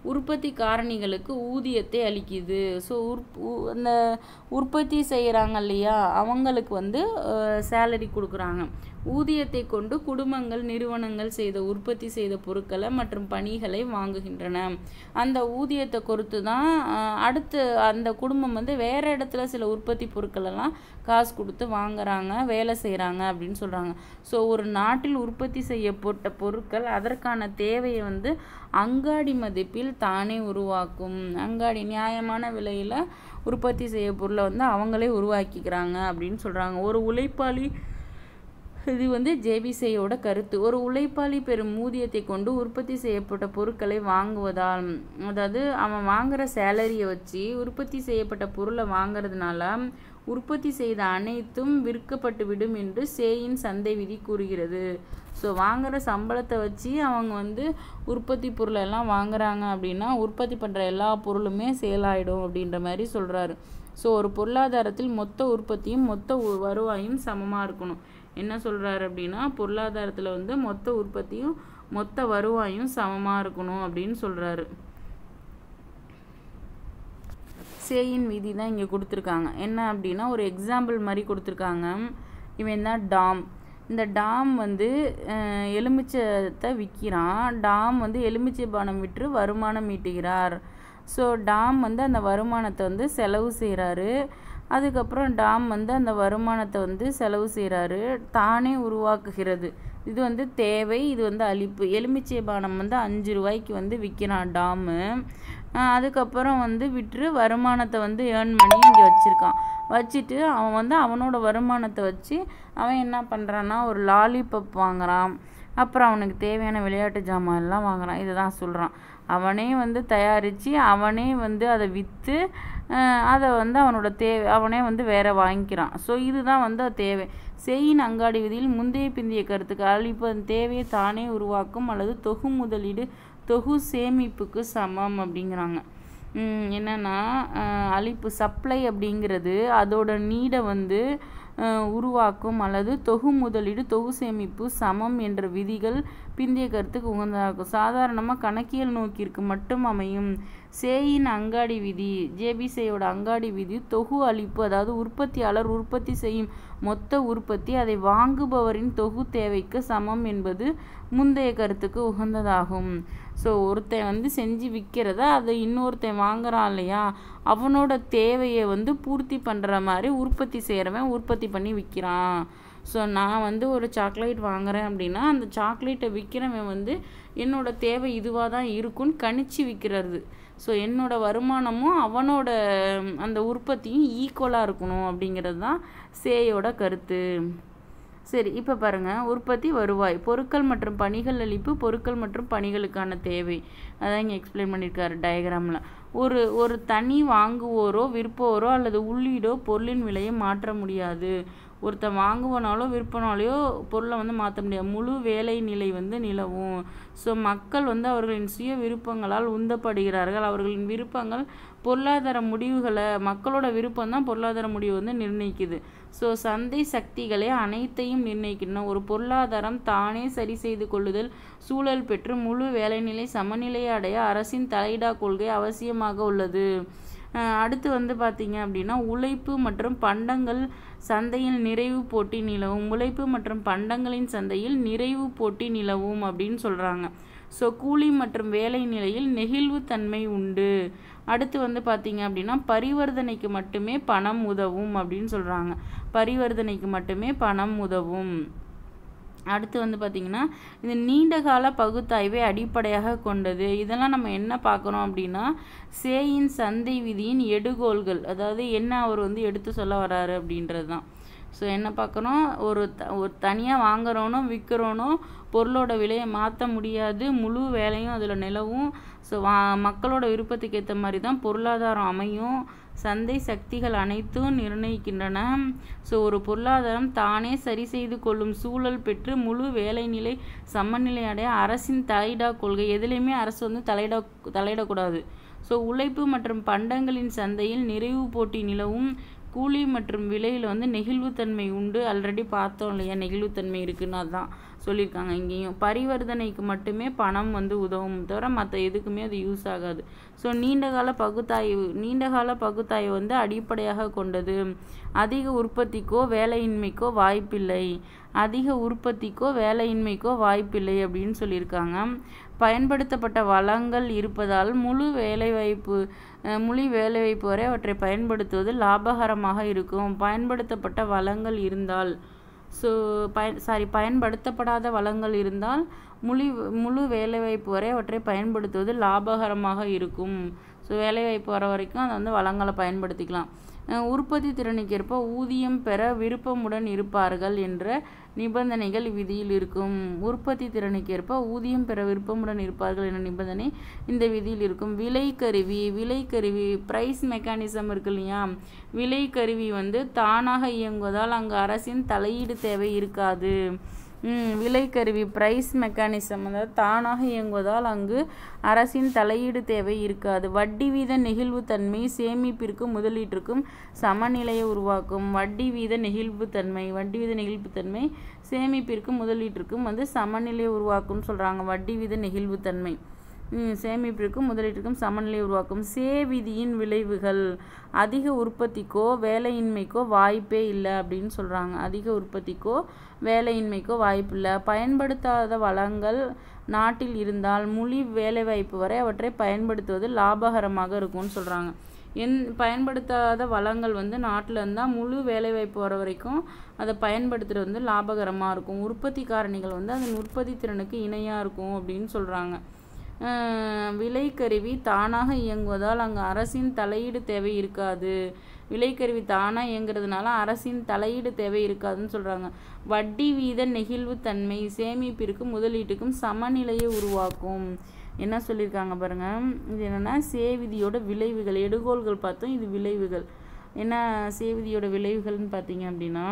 Speaker 1: உற்பத்தி காரணிகளுக்கு ஊதியத்தை அளிக்குது ஸோ உற் உ- அந்த உற்பத்தி செய்கிறாங்க இல்லையா அவங்களுக்கு வந்து சேலரி கொடுக்குறாங்க ஊதியத்தை கொண்டு குடும்பங்கள் நிறுவனங்கள் செய்த உற்பத்தி செய்த பொருட்களை மற்றும் பணிகளை வாங்குகின்றன அந்த ஊதியத்தை பொறுத்து தான் அஹ், அடுத்து அந்த குடும்பம் வந்து வேற இடத்துல சில உற்பத்தி பொருட்கள் எல்லாம் காசு கொடுத்து வாங்குறாங்க வேலை செய்கிறாங்க அப்படின்னு சொல்கிறாங்க ஸோ ஒரு நாட்டில் உற்பத்தி செய்யப்பட்ட பொருட்கள் அதற்கான தேவையை வந்து அங்காடி மதிப்பில் தானே உருவாக்கும் அங்காடி நியாயமான விலையில் உற்பத்தி செய்ய பொருளை வந்து அவங்களே உருவாக்கிக்கிறாங்க அப்படின்னு சொல்கிறாங்க ஒரு உழைப்பாளி இது வந்து ஜேபிசையோட கருத்து ஒரு உழைப்பாளி பெறும் ஊதியத்தை கொண்டு உற்பத்தி செய்யப்பட்ட பொருட்களை வாங்குவதால் அதாவது அவன் வாங்குற சேலரியை வச்சு உற்பத்தி செய்யப்பட்ட பொருளை வாங்குறதுனால உற்பத்தி செய்த அனைத்தும் விற்கப்பட்டு விடும் என்று சேயின் சந்தை விதி கூறுகிறது ஸோ வாங்குற சம்பளத்தை வச்சு அவங்க வந்து உற்பத்தி பொருளை எல்லாம் வாங்குறாங்க அப்படின்னா உற்பத்தி பண்ணுற எல்லா பொருளுமே சேல் ஆயிடும் அப்படின்ற மாதிரி சொல்கிறாரு ஸோ ஒரு பொருளாதாரத்தில் மொத்த உற்பத்தியும் மொத்த உ- வருவாயும் சமமாக இருக்கணும் என்ன சொல்கிறாரு அப்படின்னா பொருளாதாரத்தில் வந்து மொத்த உற்பத்தியும் மொத்த வருவாயும் சமமாக இருக்கணும் அப்படின்னு சொல்கிறாரு சேயின் விதி தான் இங்கே கொடுத்துருக்காங்க என்ன அப்படின்னா ஒரு எக்ஸாம்பிள் மாதிரி கொடுத்துருக்காங்க இவன் தான் டாம் இந்த டாம் வந்து அஹ், எலுமிச்சத்தை விற்கிறான் டாம் வந்து எலுமிச்சை பானம் விற்று வருமானம் ஈட்டுகிறார் ஸோ டாம் வந்து அந்த வருமானத்தை வந்து செலவு செய்கிறாரு அதுக்கப்புறம் டாம் வந்து அந்த வருமானத்தை வந்து செலவு செய்கிறாரு தானே உருவாக்குகிறது இது வந்து தேவை இது வந்து அளிப்பு எலுமிச்சை பானம் வந்து அஞ்சு ரூபாய்க்கு வந்து விற்கிறான் டாமு ஆஹ் அதுக்கப்புறம் வந்து விற்று வருமானத்தை வந்து ஏர்ன் பண்ணி இங்கே வச்சுருக்கான் வச்சுட்டு அவன் வந்து அவனோட வருமானத்தை வச்சு அவன் என்ன பண்ணுறான்னா ஒரு லாலிபப் வாங்குறான் அப்புறம் அவனுக்கு தேவையான விளையாட்டு ஜாமான் எல்லாம் வாங்குறான் இதை தான் சொல்கிறான் அவனே வந்து தயாரித்து அவனே வந்து அதை விற்று அதை வந்து அவனோட தேவை அவனே வந்து வேற வாங்கிக்கிறான் ஸோ இதுதான் வந்து அது தேவை செய்யின் அங்காடி விதியில் முந்தைய பிந்தைய கருத்துக்கு அழிப்பு அதன் தேவையை தானே உருவாக்கும் அல்லது தொகு முதலீடு தொகு சேமிப்புக்கு சமம் அப்படிங்கிறாங்க ம், என்னன்னா அஹ், அளிப்பு சப்ளை அப்படிங்கிறது அதோட நீடை வந்து அஹ், உருவாக்கும் அல்லது தொகு முதலீடு தொகு சேமிப்பு சமம் என்ற விதிகள் பிந்தைய கருத்துக்கு உகந்ததாகும் சாதாரணமாக கணக்கியல் நோக்கிற்கு மட்டும் அமையும் சேயின் அங்காடி விதி ஜேபிசேயோட அங்காடி விதி தொகு அளிப்பு அதாவது உற்பத்தியாளர் உற்பத்தி செய்யும் மொத்த உற்பத்தி அதை வாங்குபவரின் தொகு தேவைக்கு சமம் என்பது முந்தைய கருத்துக்கு உகந்ததாகும் ஸோ ஒருத்தன் வந்து செஞ்சு விற்கிறத அதை இன்னொருத்தன் வாங்குறான் இல்லையா அவனோட தேவையை வந்து பூர்த்தி பண்ணுற மாதிரி உற்பத்தி செய்கிறவன் உற்பத்தி பண்ணி விற்கிறான் ஸோ நான் வந்து ஒரு சாக்லேட் வாங்குறேன் அப்படின்னா அந்த சாக்லேட்டை விற்கிறவன் வந்து என்னோட தேவை இதுவாக தான் இருக்கும்னு கணிச்சு விற்கிறது ஸோ என்னோட வருமானமும் அவனோட ம், அந்த உற்பத்தியும் ஈக்குவலாக இருக்கணும் அப்படிங்கிறது தான் சேயோட கருத்து சரி இப்போ பாருங்க உற்பத்தி வருவாய் பொருட்கள் மற்றும் பணிகள் அளிப்பு பொருட்கள் மற்றும் பணிகளுக்கான தேவை அதான் இங்கே எக்ஸ்பிளைன் பண்ணியிருக்காரு டயக்ராமில் ஒரு ஒரு தனி வாங்குவோரோ விற்போரோ அல்லது உள்ளீடோ பொருளின் விலையை மாற்ற முடியாது ஒருத்தன் வாங்குவனாலோ விற்பனாலையோ பொருளை வந்து மாற்ற முடியாது முழு வேலை நிலை வந்து நிலவும் ஸோ மக்கள் வந்து அவர்களின் சுய விருப்பங்களால் உந்தப்படுகிறார்கள் அவர்களின் விருப்பங்கள் பொருளாதார முடிவுகளை மக்களோட விருப்பம் தான் பொருளாதார முடிவு வந்து நிர்ணயிக்குது ஸோ சந்தை சக்திகளே அனைத்தையும் நிர்ணயிக்கின்றன ஒரு பொருளாதாரம் தானே சரி செய்து கொள்ளுதல் சூழல் பெற்று முழு வேலைநிலை சமநிலையை அடைய அரசின் தலையிடா கொள்கை அவசியமாக உள்ளது அஹ் அடுத்து வந்து பார்த்தீங்க அப்படின்னா உழைப்பு மற்றும் பண்டங்கள் சந்தையில் நிறைவு போட்டி நிலவும் உழைப்பு மற்றும் பண்டங்களின் சந்தையில் நிறைவு போட்டி நிலவும் அப்படின்னு சொல்கிறாங்க ஸோ கூலி மற்றும் வேலை நிலையில் நெகிழ்வுத்தன்மை உண்டு அடுத்து வந்து பார்த்தீங்க அப்படின்னா பரிவர்த்தனைக்கு மட்டுமே பணம் உதவும் அப்படின்னு சொல்கிறாங்க பரிவர்த்தனைக்கு மட்டுமே பணம் உதவும் அடுத்து வந்து பார்த்திங்கன்னா இது நீண்டகால பகுத்தாய்வை அடிப்படையாக கொண்டது இதெல்லாம் நம்ம என்ன பார்க்குறோம் அப்படின்னா சேயின் சந்தை விதியின் எடுகோள்கள் அதாவது என்ன அவர் வந்து எடுத்து சொல்ல வராரு அப்படின்றது தான் ஸோ என்ன பார்க்குறோம் ஒரு த ஒரு தனியாக வாங்குறவனும் விற்கிறவனும் பொருளோட விலையை மாற்ற முடியாது முழு வேலையும் அதில் நிலவும் ஸோ வா மக்களோட விருப்பத்துக்கு ஏற்ற மாதிரி தான் பொருளாதாரம் அமையும் சந்தை சக்திகள் அனைத்தும் நிர்ணயிக்கின்றன ஸோ ஒரு பொருளாதாரம் தானே சரி செய்து கொள்ளும் சூழல் பெற்று முழு வேலைநிலை சமநிலை அடைய அரசின் தலையிடா கொள்கை எதுலேயுமே அரசு வந்து தலையிட தலையிடக்கூடாது ஸோ உழைப்பு மற்றும் பண்டங்களின் சந்தையில் நிறைவு போட்டி நிலவும் கூலி மற்றும் விலையில் வந்து நெகிழ்வுத்தன்மை உண்டு ஆல்ரெடி பார்த்தோம் இல்லையா நெகிழ்வுத்தன்மை இருக்குன்னு அதான் சொல்லியிருக்காங்க இங்கேயும் பரிவர்த்தனைக்கு மட்டுமே பணம் வந்து உதவும் தவிர மற்ற எதுக்குமே அது யூஸ் ஆகாது ஸோ நீண்டகால பகுத்தாய்வு நீண்டகால பகுத்தாய்வு வந்து அடிப்படையாக கொண்டது அதிக உற்பத்திக்கோ வேலையின்மைக்கோ வாய்ப்பில்லை அதிக உற்பத்திக்கோ வேலையின்மைக்கோ வாய்ப்பில்லை அப்படின்னு சொல்லியிருக்காங்க பயன்படுத்தப்பட்ட வளங்கள் இருப்பதால் முழு வேலைவாய்ப்பு முழு வேலைவாய்ப்பு வரை அவற்றை பயன்படுத்துவது லாபகரமாக இருக்கும் பயன்படுத்தப்பட்ட வளங்கள் இருந்தால் ஸோ பயன் சாரி பயன்படுத்தப்படாத வளங்கள் இருந்தால் முழு முழு வேலைவாய்ப்பு வரை அவற்றை பயன்படுத்துவது லாபகரமாக இருக்கும் ஸோ வேலைவாய்ப்பு வர வரைக்கும் அதை வந்து வளங்களை பயன்படுத்திக்கலாம் உற்பத்தி திறனுக்கேற்ப ஊதியம் பெற விருப்பமுடன் இருப்பார்கள் என்ற நிபந்தனைகள் விதியில் இருக்கும் உற்பத்தி திறனுக்கேற்ப ஊதியம் பெற விருப்பமுடன் இருப்பார்கள் என்ற நிபந்தனை இந்த விதியில் இருக்கும் விலை கருவி விலை கருவி ப்ரைஸ் மெக்கானிசம் இருக்கு இல்லையா விலை கருவி வந்து தானாக இயங்குவதால் அங்கு அரசின் தலையீடு தேவை இருக்காது விலை கருவி ப்ரைஸ் மெக்கானிசம் அதாவது தானாக இயங்குவதால் அங்கு அரசின் தலையீடு தேவை இருக்காது வட்டி வீத நெகிழ்வுத்தன்மை சேமிப்பிற்கும் முதலீட்டிற்கும் சமநிலையை உருவாக்கும் வட்டி வீத நெகிழ்வுத்தன்மை வட்டி வீத நெகிழ்வுத்தன்மை சேமிப்பிற்கும் முதலீட்டிற்கும் வந்து சமநிலையை உருவாக்கும்னு சொல்கிறாங்க வட்டி வீத நெகிழ்வுத்தன்மை சேமிப்பிற்கும் முதலீட்டிற்கும் சமநிலை உருவாக்கும் சே விதியின் விளைவுகள் அதிக உற்பத்திக்கோ வேலையின்மைக்கோ வாய்ப்பே இல்லை அப்படின்னு சொல்கிறாங்க அதிக உற்பத்திக்கோ வேலையின்மைக்கோ வாய்ப்பு இல்லை பயன்படுத்தாத வளங்கள் நாட்டில் இருந்தால் முழு வேலைவாய்ப்பு வரை அவற்றை பயன்படுத்துவது லாபகரமாக இருக்கும்னு சொல்கிறாங்க என் பயன்படுத்தாத வளங்கள் வந்து நாட்டில் இருந்தால் முழு வேலைவாய்ப்பு வர வரைக்கும் அதை பயன்படுத்துகிறது வந்து லாபகரமாக இருக்கும் உற்பத்தி காரணிகள் வந்து அதன் உற்பத்தி திறனுக்கு இணையாக இருக்கும் அப்படின்னு சொல்கிறாங்க விலைக்கருவி தானாக இயங்குவதால் அங்கு அரசின் தலையீடு தேவை இருக்காது விலைக்கருவி தானாக இயங்குறதுனால அரசின் தலையீடு தேவை இருக்காதுன்னு சொல்கிறாங்க வட்டி வீத நெகிழ்வுத்தன்மை சேமிப்பிற்கும் முதலீட்டுக்கும் சமநிலையை உருவாக்கும் என்ன சொல்லியிருக்காங்க பாருங்க இது என்னென்னா சேவிதியோட விளைவுகள் எடுகோள்கள் பார்த்தோம் இது விளைவுகள் என்ன சேவிதியோட விளைவுகள்னு பார்த்தீங்க அப்படின்னா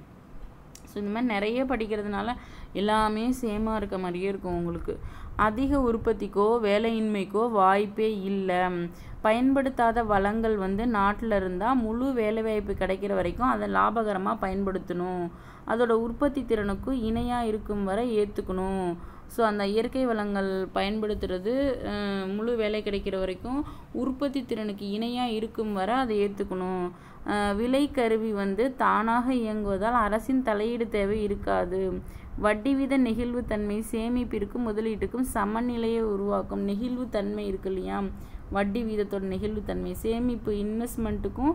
Speaker 1: ஸோ இந்த மாதிரி நிறைய படிக்கிறதுனால எல்லாமே சேமாக இருக்க மாதிரியே இருக்கும் உங்களுக்கு அதிக உற்பத்திக்கோ வேலையின்மைக்கோ வாய்ப்பே இல்லை பயன்படுத்தாத வளங்கள் வந்து நாட்டில் இருந்தால் முழு வேலைவாய்ப்பு கிடைக்கிற வரைக்கும் அதை லாபகரமாக பயன்படுத்தணும் அதோட உற்பத்தி திறனுக்கும் இணையாக இருக்கும் வரை ஏற்றுக்கணும் ஸோ அந்த இயற்கை வளங்கள் பயன்படுத்துறது முழு வேலை கிடைக்கிற வரைக்கும் உற்பத்தி திறனுக்கு இணையாக இருக்கும் வரை அதை ஏற்றுக்கணும் விலை கருவி வந்து தானாக இயங்குவதால் அரசின் தலையீடு தேவை இருக்காது வட்டி வீத நெகிழ்வுத்தன்மை சேமிப்பிற்கும் முதலீட்டுக்கும் சமநிலையை உருவாக்கும் நெகிழ்வுத்தன்மை இருக்கு இல்லையா வட்டி வீதத்தோட நெகிழ்வுத்தன்மை சேமிப்பு இன்வெஸ்ட்மெண்ட்டுக்கும்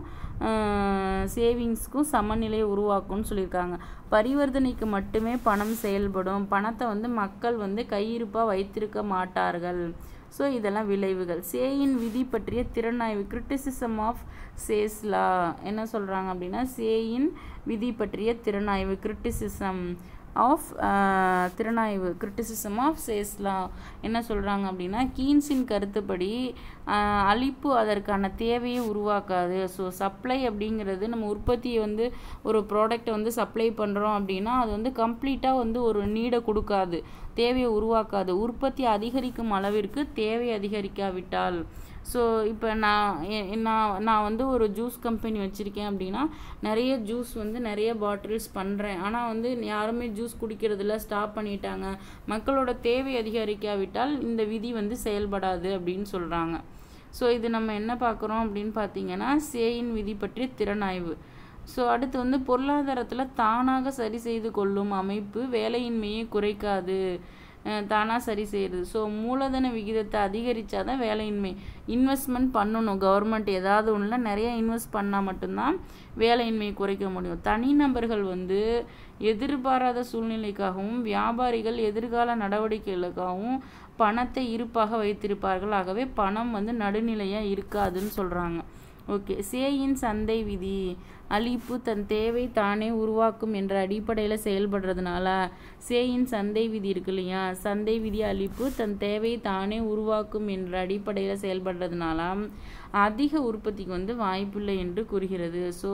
Speaker 1: சேவிங்ஸ்க்கும் சமநிலையை உருவாக்கும்னு சொல்லியிருக்காங்க பரிவர்த்தனைக்கு மட்டுமே பணம் செயல்படும் பணத்தை வந்து மக்கள் வந்து கையிருப்பாக வைத்திருக்க மாட்டார்கள் ஸோ இதெல்லாம் விளைவுகள் சேயின் விதி பற்றிய திறனாய்வு கிரிட்டிசிசம் ஆஃப் சேஸ்லா என்ன சொல்கிறாங்க அப்படின்னா சேயின் விதி பற்றிய திறனாய்வு கிரிட்டிசிசம் ஆஃப் திறனாய்வு கிரிட்டிசிசம் ஆஃப் சேஸ்லா என்ன சொல்கிறாங்க அப்படின்னா கீன்ஸின் கருத்துப்படி அழிப்பு அதற்கான தேவையை உருவாக்காது ஸோ சப்ளை அப்படிங்கிறது நம்ம உற்பத்தியை வந்து ஒரு ப்ராடக்டை வந்து சப்ளை பண்ணுறோம் அப்படின்னா அது வந்து கம்ப்ளீட்டாக வந்து ஒரு நீடை கொடுக்காது தேவையை உருவாக்காது உற்பத்தி அதிகரிக்கும் அளவிற்கு தேவை அதிகரிக்காவிட்டால் ஸோ இப்போ நான் நான் நான் வந்து ஒரு ஜூஸ் கம்பெனி வச்சுருக்கேன் அப்படின்னா நிறைய ஜூஸ் வந்து நிறைய பாட்டில்ஸ் பண்ணுறேன் ஆனால் வந்து யாருமே ஜூஸ் குடிக்கிறதில்ல ஸ்டாப் பண்ணிட்டாங்க மக்களோட தேவை அதிகரிக்காவிட்டால் இந்த விதி வந்து செயல்படாது அப்படின்னு சொல்கிறாங்க ஸோ இது நம்ம என்ன பார்க்குறோம் அப்படின்னு பார்த்தீங்கன்னா சேயின் விதி பற்றிய திறனாய்வு ஸோ அடுத்து வந்து பொருளாதாரத்தில் தானாக சரி செய்து கொள்ளும் அமைப்பு வேலையின்மையை குறைக்காது தானாக சரி செய்கிறது ஸோ மூலதன விகிதத்தை அதிகரித்தா தான் வேலையின்மை இன்வெஸ்ட்மெண்ட் பண்ணணும் கவர்மெண்ட் ஏதாவது ஒன்றில் நிறைய இன்வெஸ்ட் பண்ணால் மட்டும்தான் வேலையின்மையை குறைக்க முடியும் தனிநபர்கள் வந்து எதிர்பாராத சூழ்நிலைக்காகவும் வியாபாரிகள் எதிர்கால நடவடிக்கைகளுக்காகவும் பணத்தை இருப்பாக வைத்திருப்பார்கள் ஆகவே பணம் வந்து நடுநிலையாக இருக்காதுன்னு சொல்கிறாங்க ஓகே சேயின் சந்தை விதி அழிப்பு தன் தேவை தானே உருவாக்கும் என்ற அடிப்படையில் செயல்படுறதுனால சேயின் சந்தை விதி இருக்கு இல்லையா சந்தை விதி அழிப்பு தன் தேவை தானே உருவாக்கும் என்ற அடிப்படையில் செயல்படுறதுனால அதிக உற்பத்திக்கு வந்து வாய்ப்பில்லை என்று கூறுகிறது ஸோ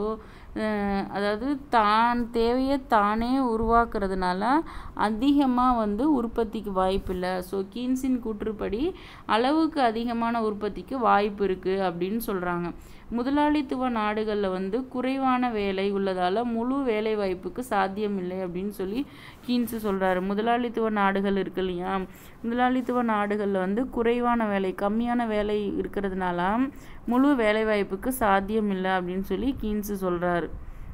Speaker 1: அதாவது தான் தேவையை தானே உருவாக்குறதுனால அதிகமாக வந்து உற்பத்திக்கு வாய்ப்பில்லை ஸோ கீன்ஸின் கூற்றுப்படி அளவுக்கு அதிகமான உற்பத்திக்கு வாய்ப்பு இருக்குது அப்படின்னு சொல்கிறாங்க முதலாளித்துவ நாடுகளில் வந்து குறைவான வேலை உள்ளதால் முழு வேலை வாய்ப்புக்கு சாத்தியமில்லை அப்படின்னு சொல்லி கீன்ஸு சொல்கிறாரு முதலாளித்துவ நாடுகள் இருக்கு இல்லையா முதலாளித்துவ நாடுகளில் வந்து குறைவான வேலை கம்மியான வேலை இருக்கிறதுனால முழு வேலை வாய்ப்புக்கு சாத்தியம் இல்லை அப்படின்னு சொல்லி கீன்ஸு சொல்கிறாரு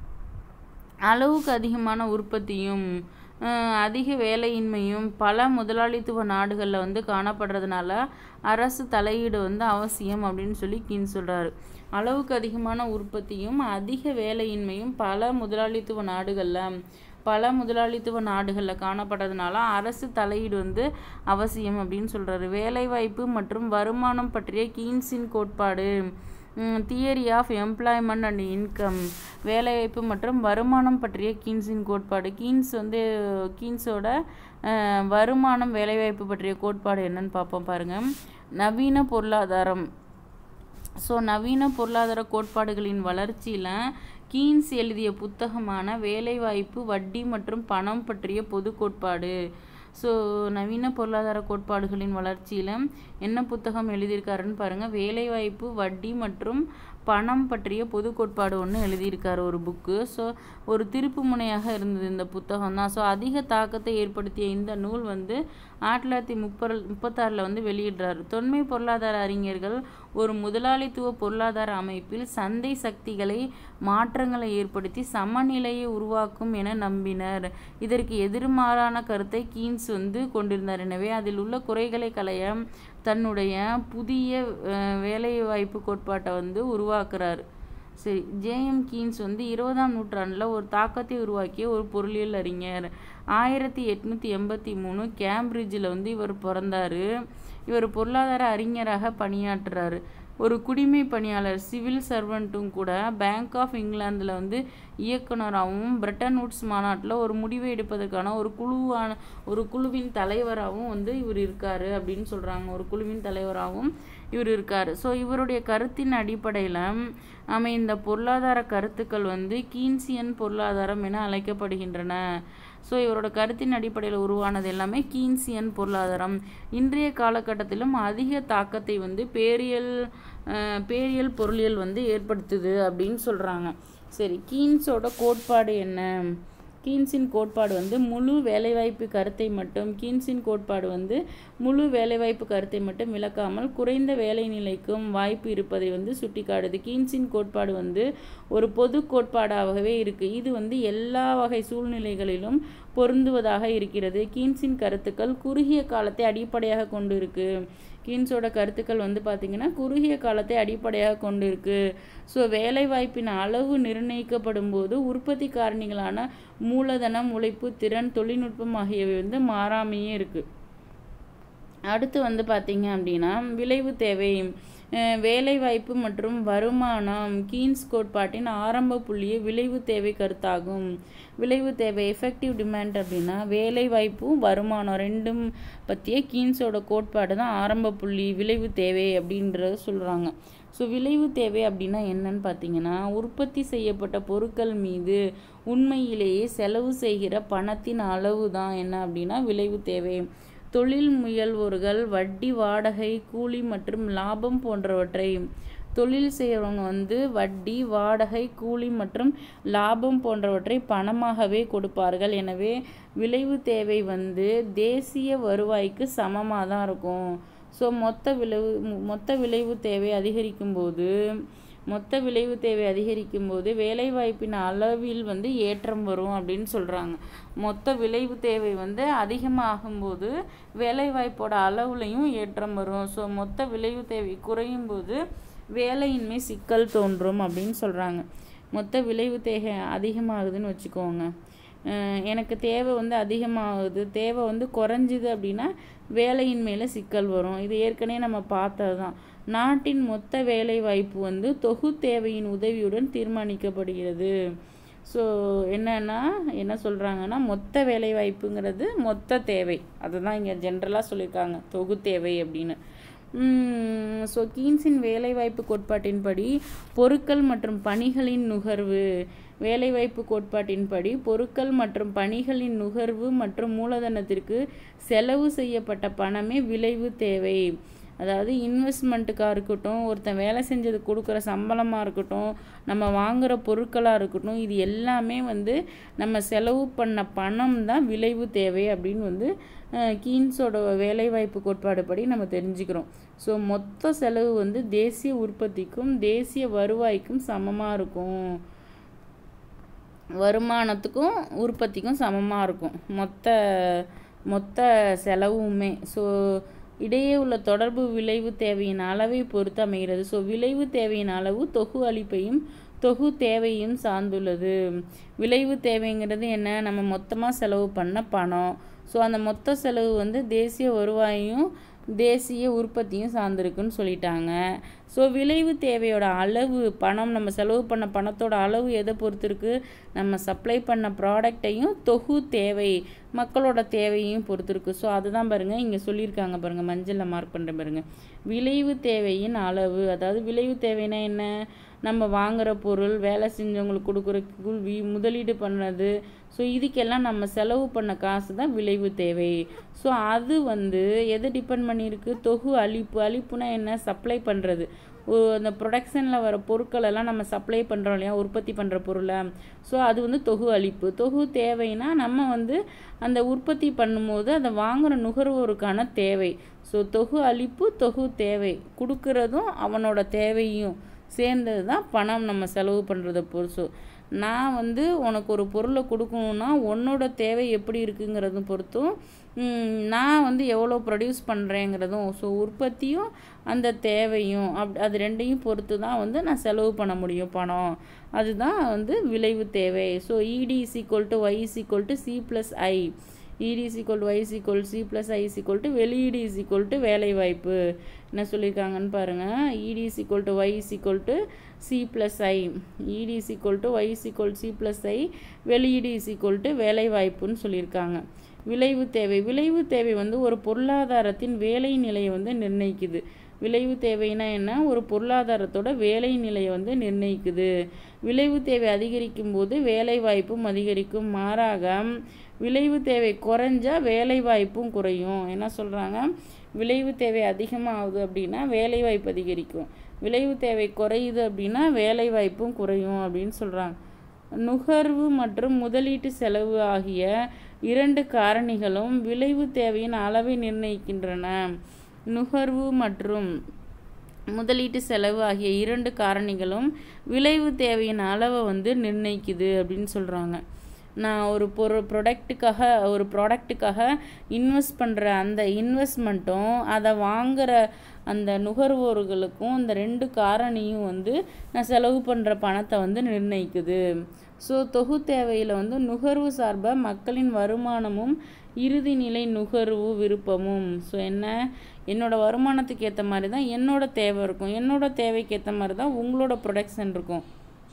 Speaker 1: அளவுக்கு அதிகமான உற்பத்தியும் அதிக வேலையின்மையும் பல முதலாளித்துவ நாடுகளில் வந்து காணப்படுறதுனால அரசு தலையீடு வந்து அவசியம் அப்படின்னு சொல்லி கீன் சொல்கிறாரு அளவுக்கு அதிகமான உற்பத்தியும் அதிக வேலையின்மையும் பல முதலாளித்துவ நாடுகளில் பல முதலாளித்துவ நாடுகளில் காணப்படுறதுனால அரசு தலையீடு வந்து அவசியம் அப்படின்னு சொல்கிறாரு வேலைவாய்ப்பு மற்றும் வருமானம் பற்றிய கீன்ஸின் கோட்பாடு theory of employment and income வேலைவாய்ப்பு மற்றும் வருமானம் பற்றிய கீன்ஸின் கோட்பாடு கீன்ஸ் வந்து கீன்ஸோட வருமானம் வேலைவாய்ப்பு பற்றிய கோட்பாடு என்னன்னு பார்ப்போம் பாருங்கள் நவீன பொருளாதாரம் ஸோ நவீன பொருளாதார கோட்பாடுகளின் வளர்ச்சியில் கீன்ஸ் எழுதிய புத்தகமான வேலைவாய்ப்பு வட்டி மற்றும் பணம் பற்றிய பொது கோட்பாடு ஸோ நவீன பொருளாதார கோட்பாடுகளின் வளர்ச்சியில் என்ன புத்தகம் எழுதியிருக்காருன்னு பாருங்கள் வேலைவாய்ப்பு வட்டி மற்றும் பணம் பற்றிய பொது கோட்பாடு ஒன்று எழுதியிருக்காரு ஒரு புக்கு ஸோ ஒரு திருப்பு முனையாக இருந்தது இந்த புத்தகம் தான் ஸோ அதிக தாக்கத்தை ஏற்படுத்திய இந்த நூல் வந்து ஆயிரத்தி தொள்ளாயிரத்தி முப்பது முப்பத்தாறில் வந்து வெளியிடுறாரு தொன்மை பொருளாதார அறிஞர்கள் ஒரு முதலாளித்துவ பொருளாதார அமைப்பில் சந்தை சக்திகளை மாற்றங்களை ஏற்படுத்தி சமநிலையை உருவாக்கும் என நம்பினர் இதற்கு எதிர்மாறான கருத்தை கீன்ஸ் வந்து கொண்டிருந்தார் எனவே அதில் உள்ள குறைகளை களைய தன்னுடைய புதிய வேலைவாய்ப்பு கோட்பாட்டை வந்து உருவாக்குறாரு சரி ஜேஎம் கீன்ஸ் வந்து இருபதாம் நூற்றாண்டில் ஒரு தாக்கத்தை உருவாக்கிய ஒரு பொருளியல் அறிஞர் ஆயிரத்தி எட்நூற்றி எண்பத்தி மூணு கேம்பிரிட்ஜில் வந்து இவர் பிறந்தார் இவர் பொருளாதார அறிஞராக பணியாற்றுறாரு ஒரு குடிமை பணியாளர் சிவில் சர்வெண்ட்டும் கூட பேங்க் ஆஃப் இங்கிலாந்தில் வந்து இயக்குனராகவும் பிரிட்டன் உட்ஸ் மாநாட்டில் ஒரு முடிவை எடுப்பதற்கான ஒரு குழுவான ஒரு குழுவின் தலைவராகவும் வந்து இவர் இருக்கார் அப்படின்னு சொல்கிறாங்க ஒரு குழுவின் தலைவராகவும் இவர் இருக்கார் ஸோ இவருடைய கருத்தின் அடிப்படையில் அமைந்த பொருளாதார கருத்துக்கள் வந்து கீன்சியன் பொருளாதாரம் என அழைக்கப்படுகின்றன ஸோ இவரோட கருத்தின் அடிப்படையில் உருவானது எல்லாமே கீன்சியன் பொருளாதாரம் இன்றைய காலகட்டத்திலும் அதிக தாக்கத்தை வந்து பேரியல் பேரியல் பொருளியல் வந்து ஏற்படுத்துது அப்படின்னு சொல்கிறாங்க சரி கீன்ஸோட கோட்பாடு என்ன கீன்ஸின் கோட்பாடு வந்து முழு வேலைவாய்ப்பு கருத்தை மட்டும் கீன்ஸின் கோட்பாடு வந்து முழு வேலைவாய்ப்பு கருத்தை மட்டும் விளக்காமல் குறைந்த வேலை நிலைக்கும் வாய்ப்பு இருப்பதை வந்து சுட்டிக்காட்டுது கீன்ஸின் கோட்பாடு வந்து ஒரு பொது கோட்பாடாகவே இருக்குது இது வந்து எல்லா வகை சூழ்நிலைகளிலும் பொருந்துவதாக இருக்கிறது கீன்ஸின் கருத்துக்கள் குறுகிய காலத்தை அடிப்படையாக கொண்டு இருக்கு கீன்ஸோட கருத்துக்கள் வந்து பார்த்திங்கன்னா குறுகிய காலத்தை அடிப்படையாக கொண்டு இருக்கு ஸோ வேலைவாய்ப்பின் அளவு நிர்ணயிக்கப்படும் போது உற்பத்தி காரணிகளான மூலதனம் உழைப்பு திறன் தொழில்நுட்பம் ஆகியவை வந்து மாறாமையே இருக்குது அடுத்து வந்து பார்த்திங்க அப்படின்னா விளைவு தேவை வேலைவாய்ப்பு மற்றும் வருமானம் கீன்ஸ் கோட்பாட்டின் ஆரம்ப புள்ளியே விளைவு தேவை கருத்தாகும் விளைவு தேவை எஃபெக்டிவ் டிமாண்ட் அப்படின்னா வேலைவாய்ப்பும் வருமானம் ரெண்டும் பற்றிய கீன்ஸோட கோட்பாடு தான் ஆரம்ப புள்ளி விளைவு தேவை அப்படின்றத சொல்கிறாங்க ஸோ விளைவு தேவை அப்படின்னா என்னன்னு பார்த்தீங்கன்னா உற்பத்தி செய்யப்பட்ட பொருட்கள் மீது உண்மையிலேயே செலவு செய்கிற பணத்தின் அளவு தான் என்ன அப்படின்னா விளைவு தேவை தொழில் முயல்வோர்கள் வட்டி வாடகை கூலி மற்றும் லாபம் போன்றவற்றை தொழில் செய்கிறவங்க வந்து வட்டி வாடகை கூலி மற்றும் லாபம் போன்றவற்றை பணமாகவே கொடுப்பார்கள் எனவே விளைவு தேவை வந்து தேசிய வருவாய்க்கு சமமாக தான் இருக்கும் ஸோ மொத்த விளைவு மொத்த விளைவு தேவை அதிகரிக்கும் போது மொத்த விளைவு தேவை அதிகரிக்கும் போது வேலைவாய்ப்பின் அளவில் வந்து ஏற்றம் வரும் அப்படின்னு சொல்கிறாங்க மொத்த விளைவு தேவை வந்து அதிகமாகும்போது வேலைவாய்ப்போட அளவுலையும் ஏற்றம் வரும் ஸோ மொத்த விளைவு தேவை குறையும் போது வேலையின்மை சிக்கல் தோன்றும் அப்படின்னு சொல்கிறாங்க மொத்த விளைவு தேவை அதிகமாகுதுன்னு வச்சுக்கோங்க எனக்கு தேவை வந்து அதிகமாகுது தேவை வந்து குறைஞ்சிது அப்படின்னா வேலையின்மையில் சிக்கல் வரும் இது ஏற்கனவே நம்ம பார்த்தது தான் நாட்டின் மொத்த வேலை வாய்ப்பு வந்து தொகு தேவையின் உதவியுடன் தீர்மானிக்கப்படுகிறது ஸோ என்னன்னா என்ன சொல்கிறாங்கன்னா மொத்த வேலை வாய்ப்புங்கிறது மொத்த தேவை அதுதான் இங்கே ஜென்ரலாக சொல்லியிருக்காங்க தொகு தேவை அப்படின்னு ஸோ கீன்ஸின் வேலைவாய்ப்பு கோட்பாட்டின்படி பொருட்கள் மற்றும் பணிகளின் நுகர்வு வேலைவாய்ப்பு கோட்பாட்டின்படி பொருட்கள் மற்றும் பணிகளின் நுகர்வு மற்றும் மூலதனத்திற்கு செலவு செய்யப்பட்ட பணமே விளைவு தேவை அதாவது இன்வெஸ்ட்மெண்ட்டுக்காக இருக்கட்டும் ஒருத்தன் வேலை செஞ்சது கொடுக்குற சம்பளமாக இருக்கட்டும் நம்ம வாங்குகிற பொருட்களாக இருக்கட்டும் இது எல்லாமே வந்து நம்ம செலவு பண்ண பணம் தான் விளைவு தேவை அப்படின்னு வந்து கீன்ஸோட வேலைவாய்ப்பு கோட்பாடு படி நம்ம தெரிஞ்சுக்கிறோம் ஸோ மொத்த செலவு வந்து தேசிய உற்பத்திக்கும் தேசிய வருவாய்க்கும் சமமாக இருக்கும் வருமானத்துக்கும் உற்பத்திக்கும் சமமாக இருக்கும் மொத்த மொத்த செலவுமே ஸோ இடையே உள்ள தொடர்பு விளைவு தேவையின் அளவை பொறுத்து அமைகிறது ஸோ விளைவு தேவையின் அளவு தொகு அளிப்பையும் தொகு தேவையும் சார்ந்துள்ளது விளைவு தேவைங்கிறது என்ன நம்ம மொத்தமாக செலவு பண்ண பணம் ஸோ அந்த மொத்த செலவு வந்து தேசிய வருவாயும் தேசிய உற்பத்தியும் சார்ந்திருக்குன்னு சொல்லிட்டாங்க ஸோ விளைவு தேவையோட அளவு பணம் நம்ம செலவு பண்ண பணத்தோட அளவு எதை பொறுத்து இருக்கு நம்ம சப்ளை பண்ண ப்ராடக்டையும் தொகு தேவை மக்களோட தேவையும் பொறுத்து இருக்கு ஸோ அதுதான் பாருங்க இங்கே சொல்லியிருக்காங்க பாருங்க மஞ்சளில் மார்க் பண்ணுற பாருங்க விளைவு தேவையின் அளவு அதாவது விளைவு தேவைன்னா என்ன நம்ம வாங்குற பொருள் வேலை செஞ்சவங்களுக்கு கொடுக்குற கூலி முதலீடு பண்ணது ஸோ இதுக்கெல்லாம் நம்ம செலவு பண்ண காசு தான் விளைவு தேவை ஸோ அது வந்து எதை டிபெண்ட் பண்ணியிருக்கு தொகு அழிப்பு அழிப்புனா என்ன சப்ளை பண்ணுறது அந்த ப்ரொடக்ஷனில் வர பொருட்கள் எல்லாம் நம்ம சப்ளை பண்ணுறோம் இல்லையா உற்பத்தி பண்ணுற பொருளை ஸோ அது வந்து தொகு அழிப்பு தொகு தேவைன்னா நம்ம வந்து அந்த உற்பத்தி பண்ணும்போது அதை வாங்குகிற நுகர்வோருக்கான தேவை ஸோ தொகு அழிப்பு தொகு தேவை கொடுக்கறதும் அவனோட தேவையும் சேர்ந்தது தான் பணம் நம்ம செலவு பண்ணுறத பொறுத்து நான் வந்து உனக்கு ஒரு பொருளை கொடுக்கணுன்னா உன்னோட தேவை எப்படி இருக்குங்கிறதும் பொறுத்தும் நான் வந்து எவ்வளோ ப்ரொடியூஸ் பண்ணுறேங்கிறதும் ஸோ உற்பத்தியும் அந்த தேவையும் அப் அது ரெண்டையும் பொறுத்து தான் வந்து நான் செலவு பண்ண முடியும் பணம் அதுதான் வந்து விளைவு தேவை so E D is equal to Y is equal to C plus I E D is equal to Y is equal C plus I is equal to வெளியீடு இஸ் ஈக்குவல் டு வேலைவாய்ப்பு என்ன சொல்லியிருக்காங்கன்னு பாருங்கள் E D is equal to Y is equal to C plus I E D is equal to Y is equal C plus I வெளியீடு is equal to வேலைவாய்ப்புன்னு சொல்லியிருக்காங்க விளைவு தேவை விளைவு தேவை வந்து ஒரு பொருளாதாரத்தின் வேலை நிலையை வந்து நிர்ணயிக்குது விளைவு தேவைன்னா என்ன ஒரு பொருளாதாரத்தோட வேலை நிலையை வந்து நிர்ணயிக்குது விளைவு தேவை அதிகரிக்கும் போது வேலை வாய்ப்பும் அதிகரிக்கும் மாறாக விளைவு தேவை குறைஞ்சா வேலை வாய்ப்பும் குறையும் என்ன சொல்கிறாங்க விளைவு தேவை அதிகமாகுது அப்படின்னா வேலை வாய்ப்பு அதிகரிக்கும் விளைவு தேவை குறையுது அப்படின்னா வேலை வாய்ப்பும் குறையும் அப்படின்னு சொல்கிறாங்க நுகர்வு மற்றும் முதலீட்டு செலவு ஆகிய இரண்டு காரணிகளும் விளைவு தேவையின் அளவை நிர்ணயிக்கின்றன நுகர்வு மற்றும் முதலீட்டு செலவு ஆகிய இரண்டு காரணிகளும் விளைவு தேவையின் அளவை வந்து நிர்ணயிக்குது அப்படின்னு சொல்கிறாங்க நான் ஒரு பொருள் ப்ரொடக்ட்டுக்காக ஒரு ப்ராடக்ட்டுக்காக இன்வெஸ்ட் பண்ணுற அந்த இன்வெஸ்ட்மெண்ட்டும் அதை வாங்குகிற அந்த நுகர்வோர்களுக்கும் இந்த ரெண்டு காரணியும் வந்து நான் செலவு பண்ணுற பணத்தை வந்து நிர்ணயிக்குது ஸோ தொகு தேவையில் வந்து நுகர்வு சார்பாக மக்களின் வருமானமும் இறுதி நிலை நுகர்வு விருப்பமும் ஸோ என்ன என்னோட வருமானத்துக்கு ஏற்ற மாதிரி தான் என்னோட தேவை இருக்கும் என்னோட தேவைக்கு ஏற்ற மாதிரி தான் உங்களோட ப்ரொடக்ஷன் இருக்கும்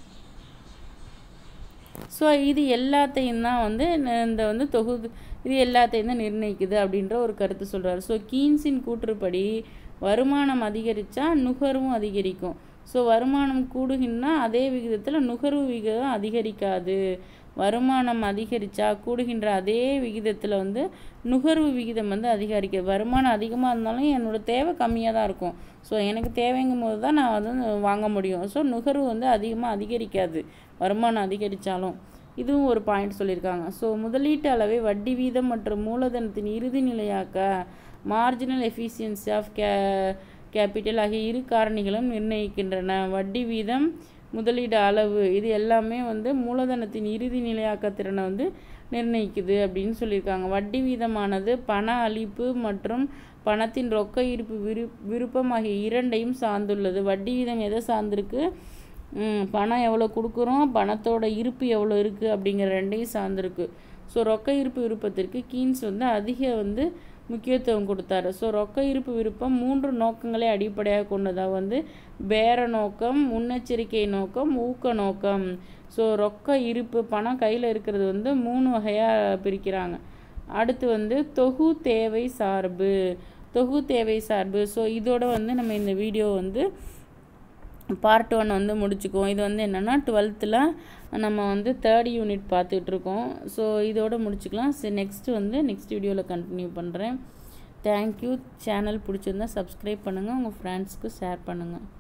Speaker 1: ஸோ இது எல்லாத்தையும் தான் வந்து இந்த வந்து தொகுது இது எல்லாத்தையும் தான் நிர்ணயிக்குது அப்படின்ற ஒரு கருத்து சொல்கிறார் ஸோ கீன்ஸின் கூற்றுப்படி வருமானம் அதிகரித்தா நுகர்வும் அதிகரிக்கும் ஸோ வருமானம் கூடுகின்னா அதே விகிதத்தில் நுகர்வு விகிதம் அதிகரிக்காது வருமானம் அதிகரித்தா கூடுகின்ற அதே விகிதத்தில் வந்து நுகர்வு விகிதம் வந்து அதிகரிக்க வருமானம் அதிகமாக இருந்தாலும் என்னோடய தேவை கம்மியாக தான் இருக்கும் ஸோ எனக்கு தேவைங்கும் போது தான் நான் வந்து வாங்க முடியும் ஸோ நுகர்வு வந்து அதிகமாக அதிகரிக்காது வருமானம் அதிகரித்தாலும் இதுவும் ஒரு பாயிண்ட் சொல்லியிருக்காங்க ஸோ முதலீட்டு அளவை வட்டி வீதம் மற்றும் மூலதனத்தின் இறுதி நிலையாக்க marginal efficiency of K capital ஆகிய இரு காரணிகளும் நிர்ணயிக்கின்றன வட்டி வீதம் முதலீடு அளவு இது எல்லாமே வந்து மூலதனத்தின் இறுதி நிலையாக்க திறனை வந்து நிர்ணயிக்குது அப்படின்னு சொல்லியிருக்காங்க வட்டி வீதமானது பண அளிப்பு மற்றும் பணத்தின் ரொக்க இருப்பு விரு விருப்பம் ஆகிய இரண்டையும் சார்ந்துள்ளது வட்டி வீதம் எதை சார்ந்திருக்கு பணம் எவ்வளோ கொடுக்குறோம் பணத்தோட இருப்பு எவ்வளோ இருக்குது அப்படிங்கிற ரெண்டையும் சார்ந்திருக்கு ஸோ ரொக்க இருப்பு விருப்பத்திற்கு கீன்ஸ் வந்து அதிக வந்து முக்கியத்துவம் கொடுத்தாரு ஸோ ரொக்க இருப்பு விருப்பம் மூன்று நோக்கங்களை அடிப்படையாக கொண்டதாக வந்து பேர நோக்கம் முன்னெச்சரிக்கை நோக்கம் ஊக்க நோக்கம் ஸோ ரொக்க இருப்பு பணம் கையில் இருக்கிறது வந்து மூணு வகையாக பிரிக்கிறாங்க அடுத்து வந்து தொகு தேவை சார்பு தொகு தேவை சார்பு ஸோ இதோட வந்து நம்ம இந்த வீடியோ வந்து பார்ட் ஒன் வந்து முடிச்சுக்குவோம் இது வந்து என்னென்னா டுவெல்த்தில் நம்ம வந்து தேர்ட் யூனிட் பார்த்துட்ருக்கோம் ஸோ இதோட முடிச்சுக்கலாம் சரி நெக்ஸ்ட்டு வந்து நெக்ஸ்ட் வீடியோவில் கண்டினியூ பண்ணுறேன் தேங்க்யூ சேனல் பிடிச்சிருந்தா சப்ஸ்கிரைப் பண்ணுங்கள் உங்கள் ஃப்ரெண்ட்ஸ்க்கு ஷேர் பண்ணுங்கள்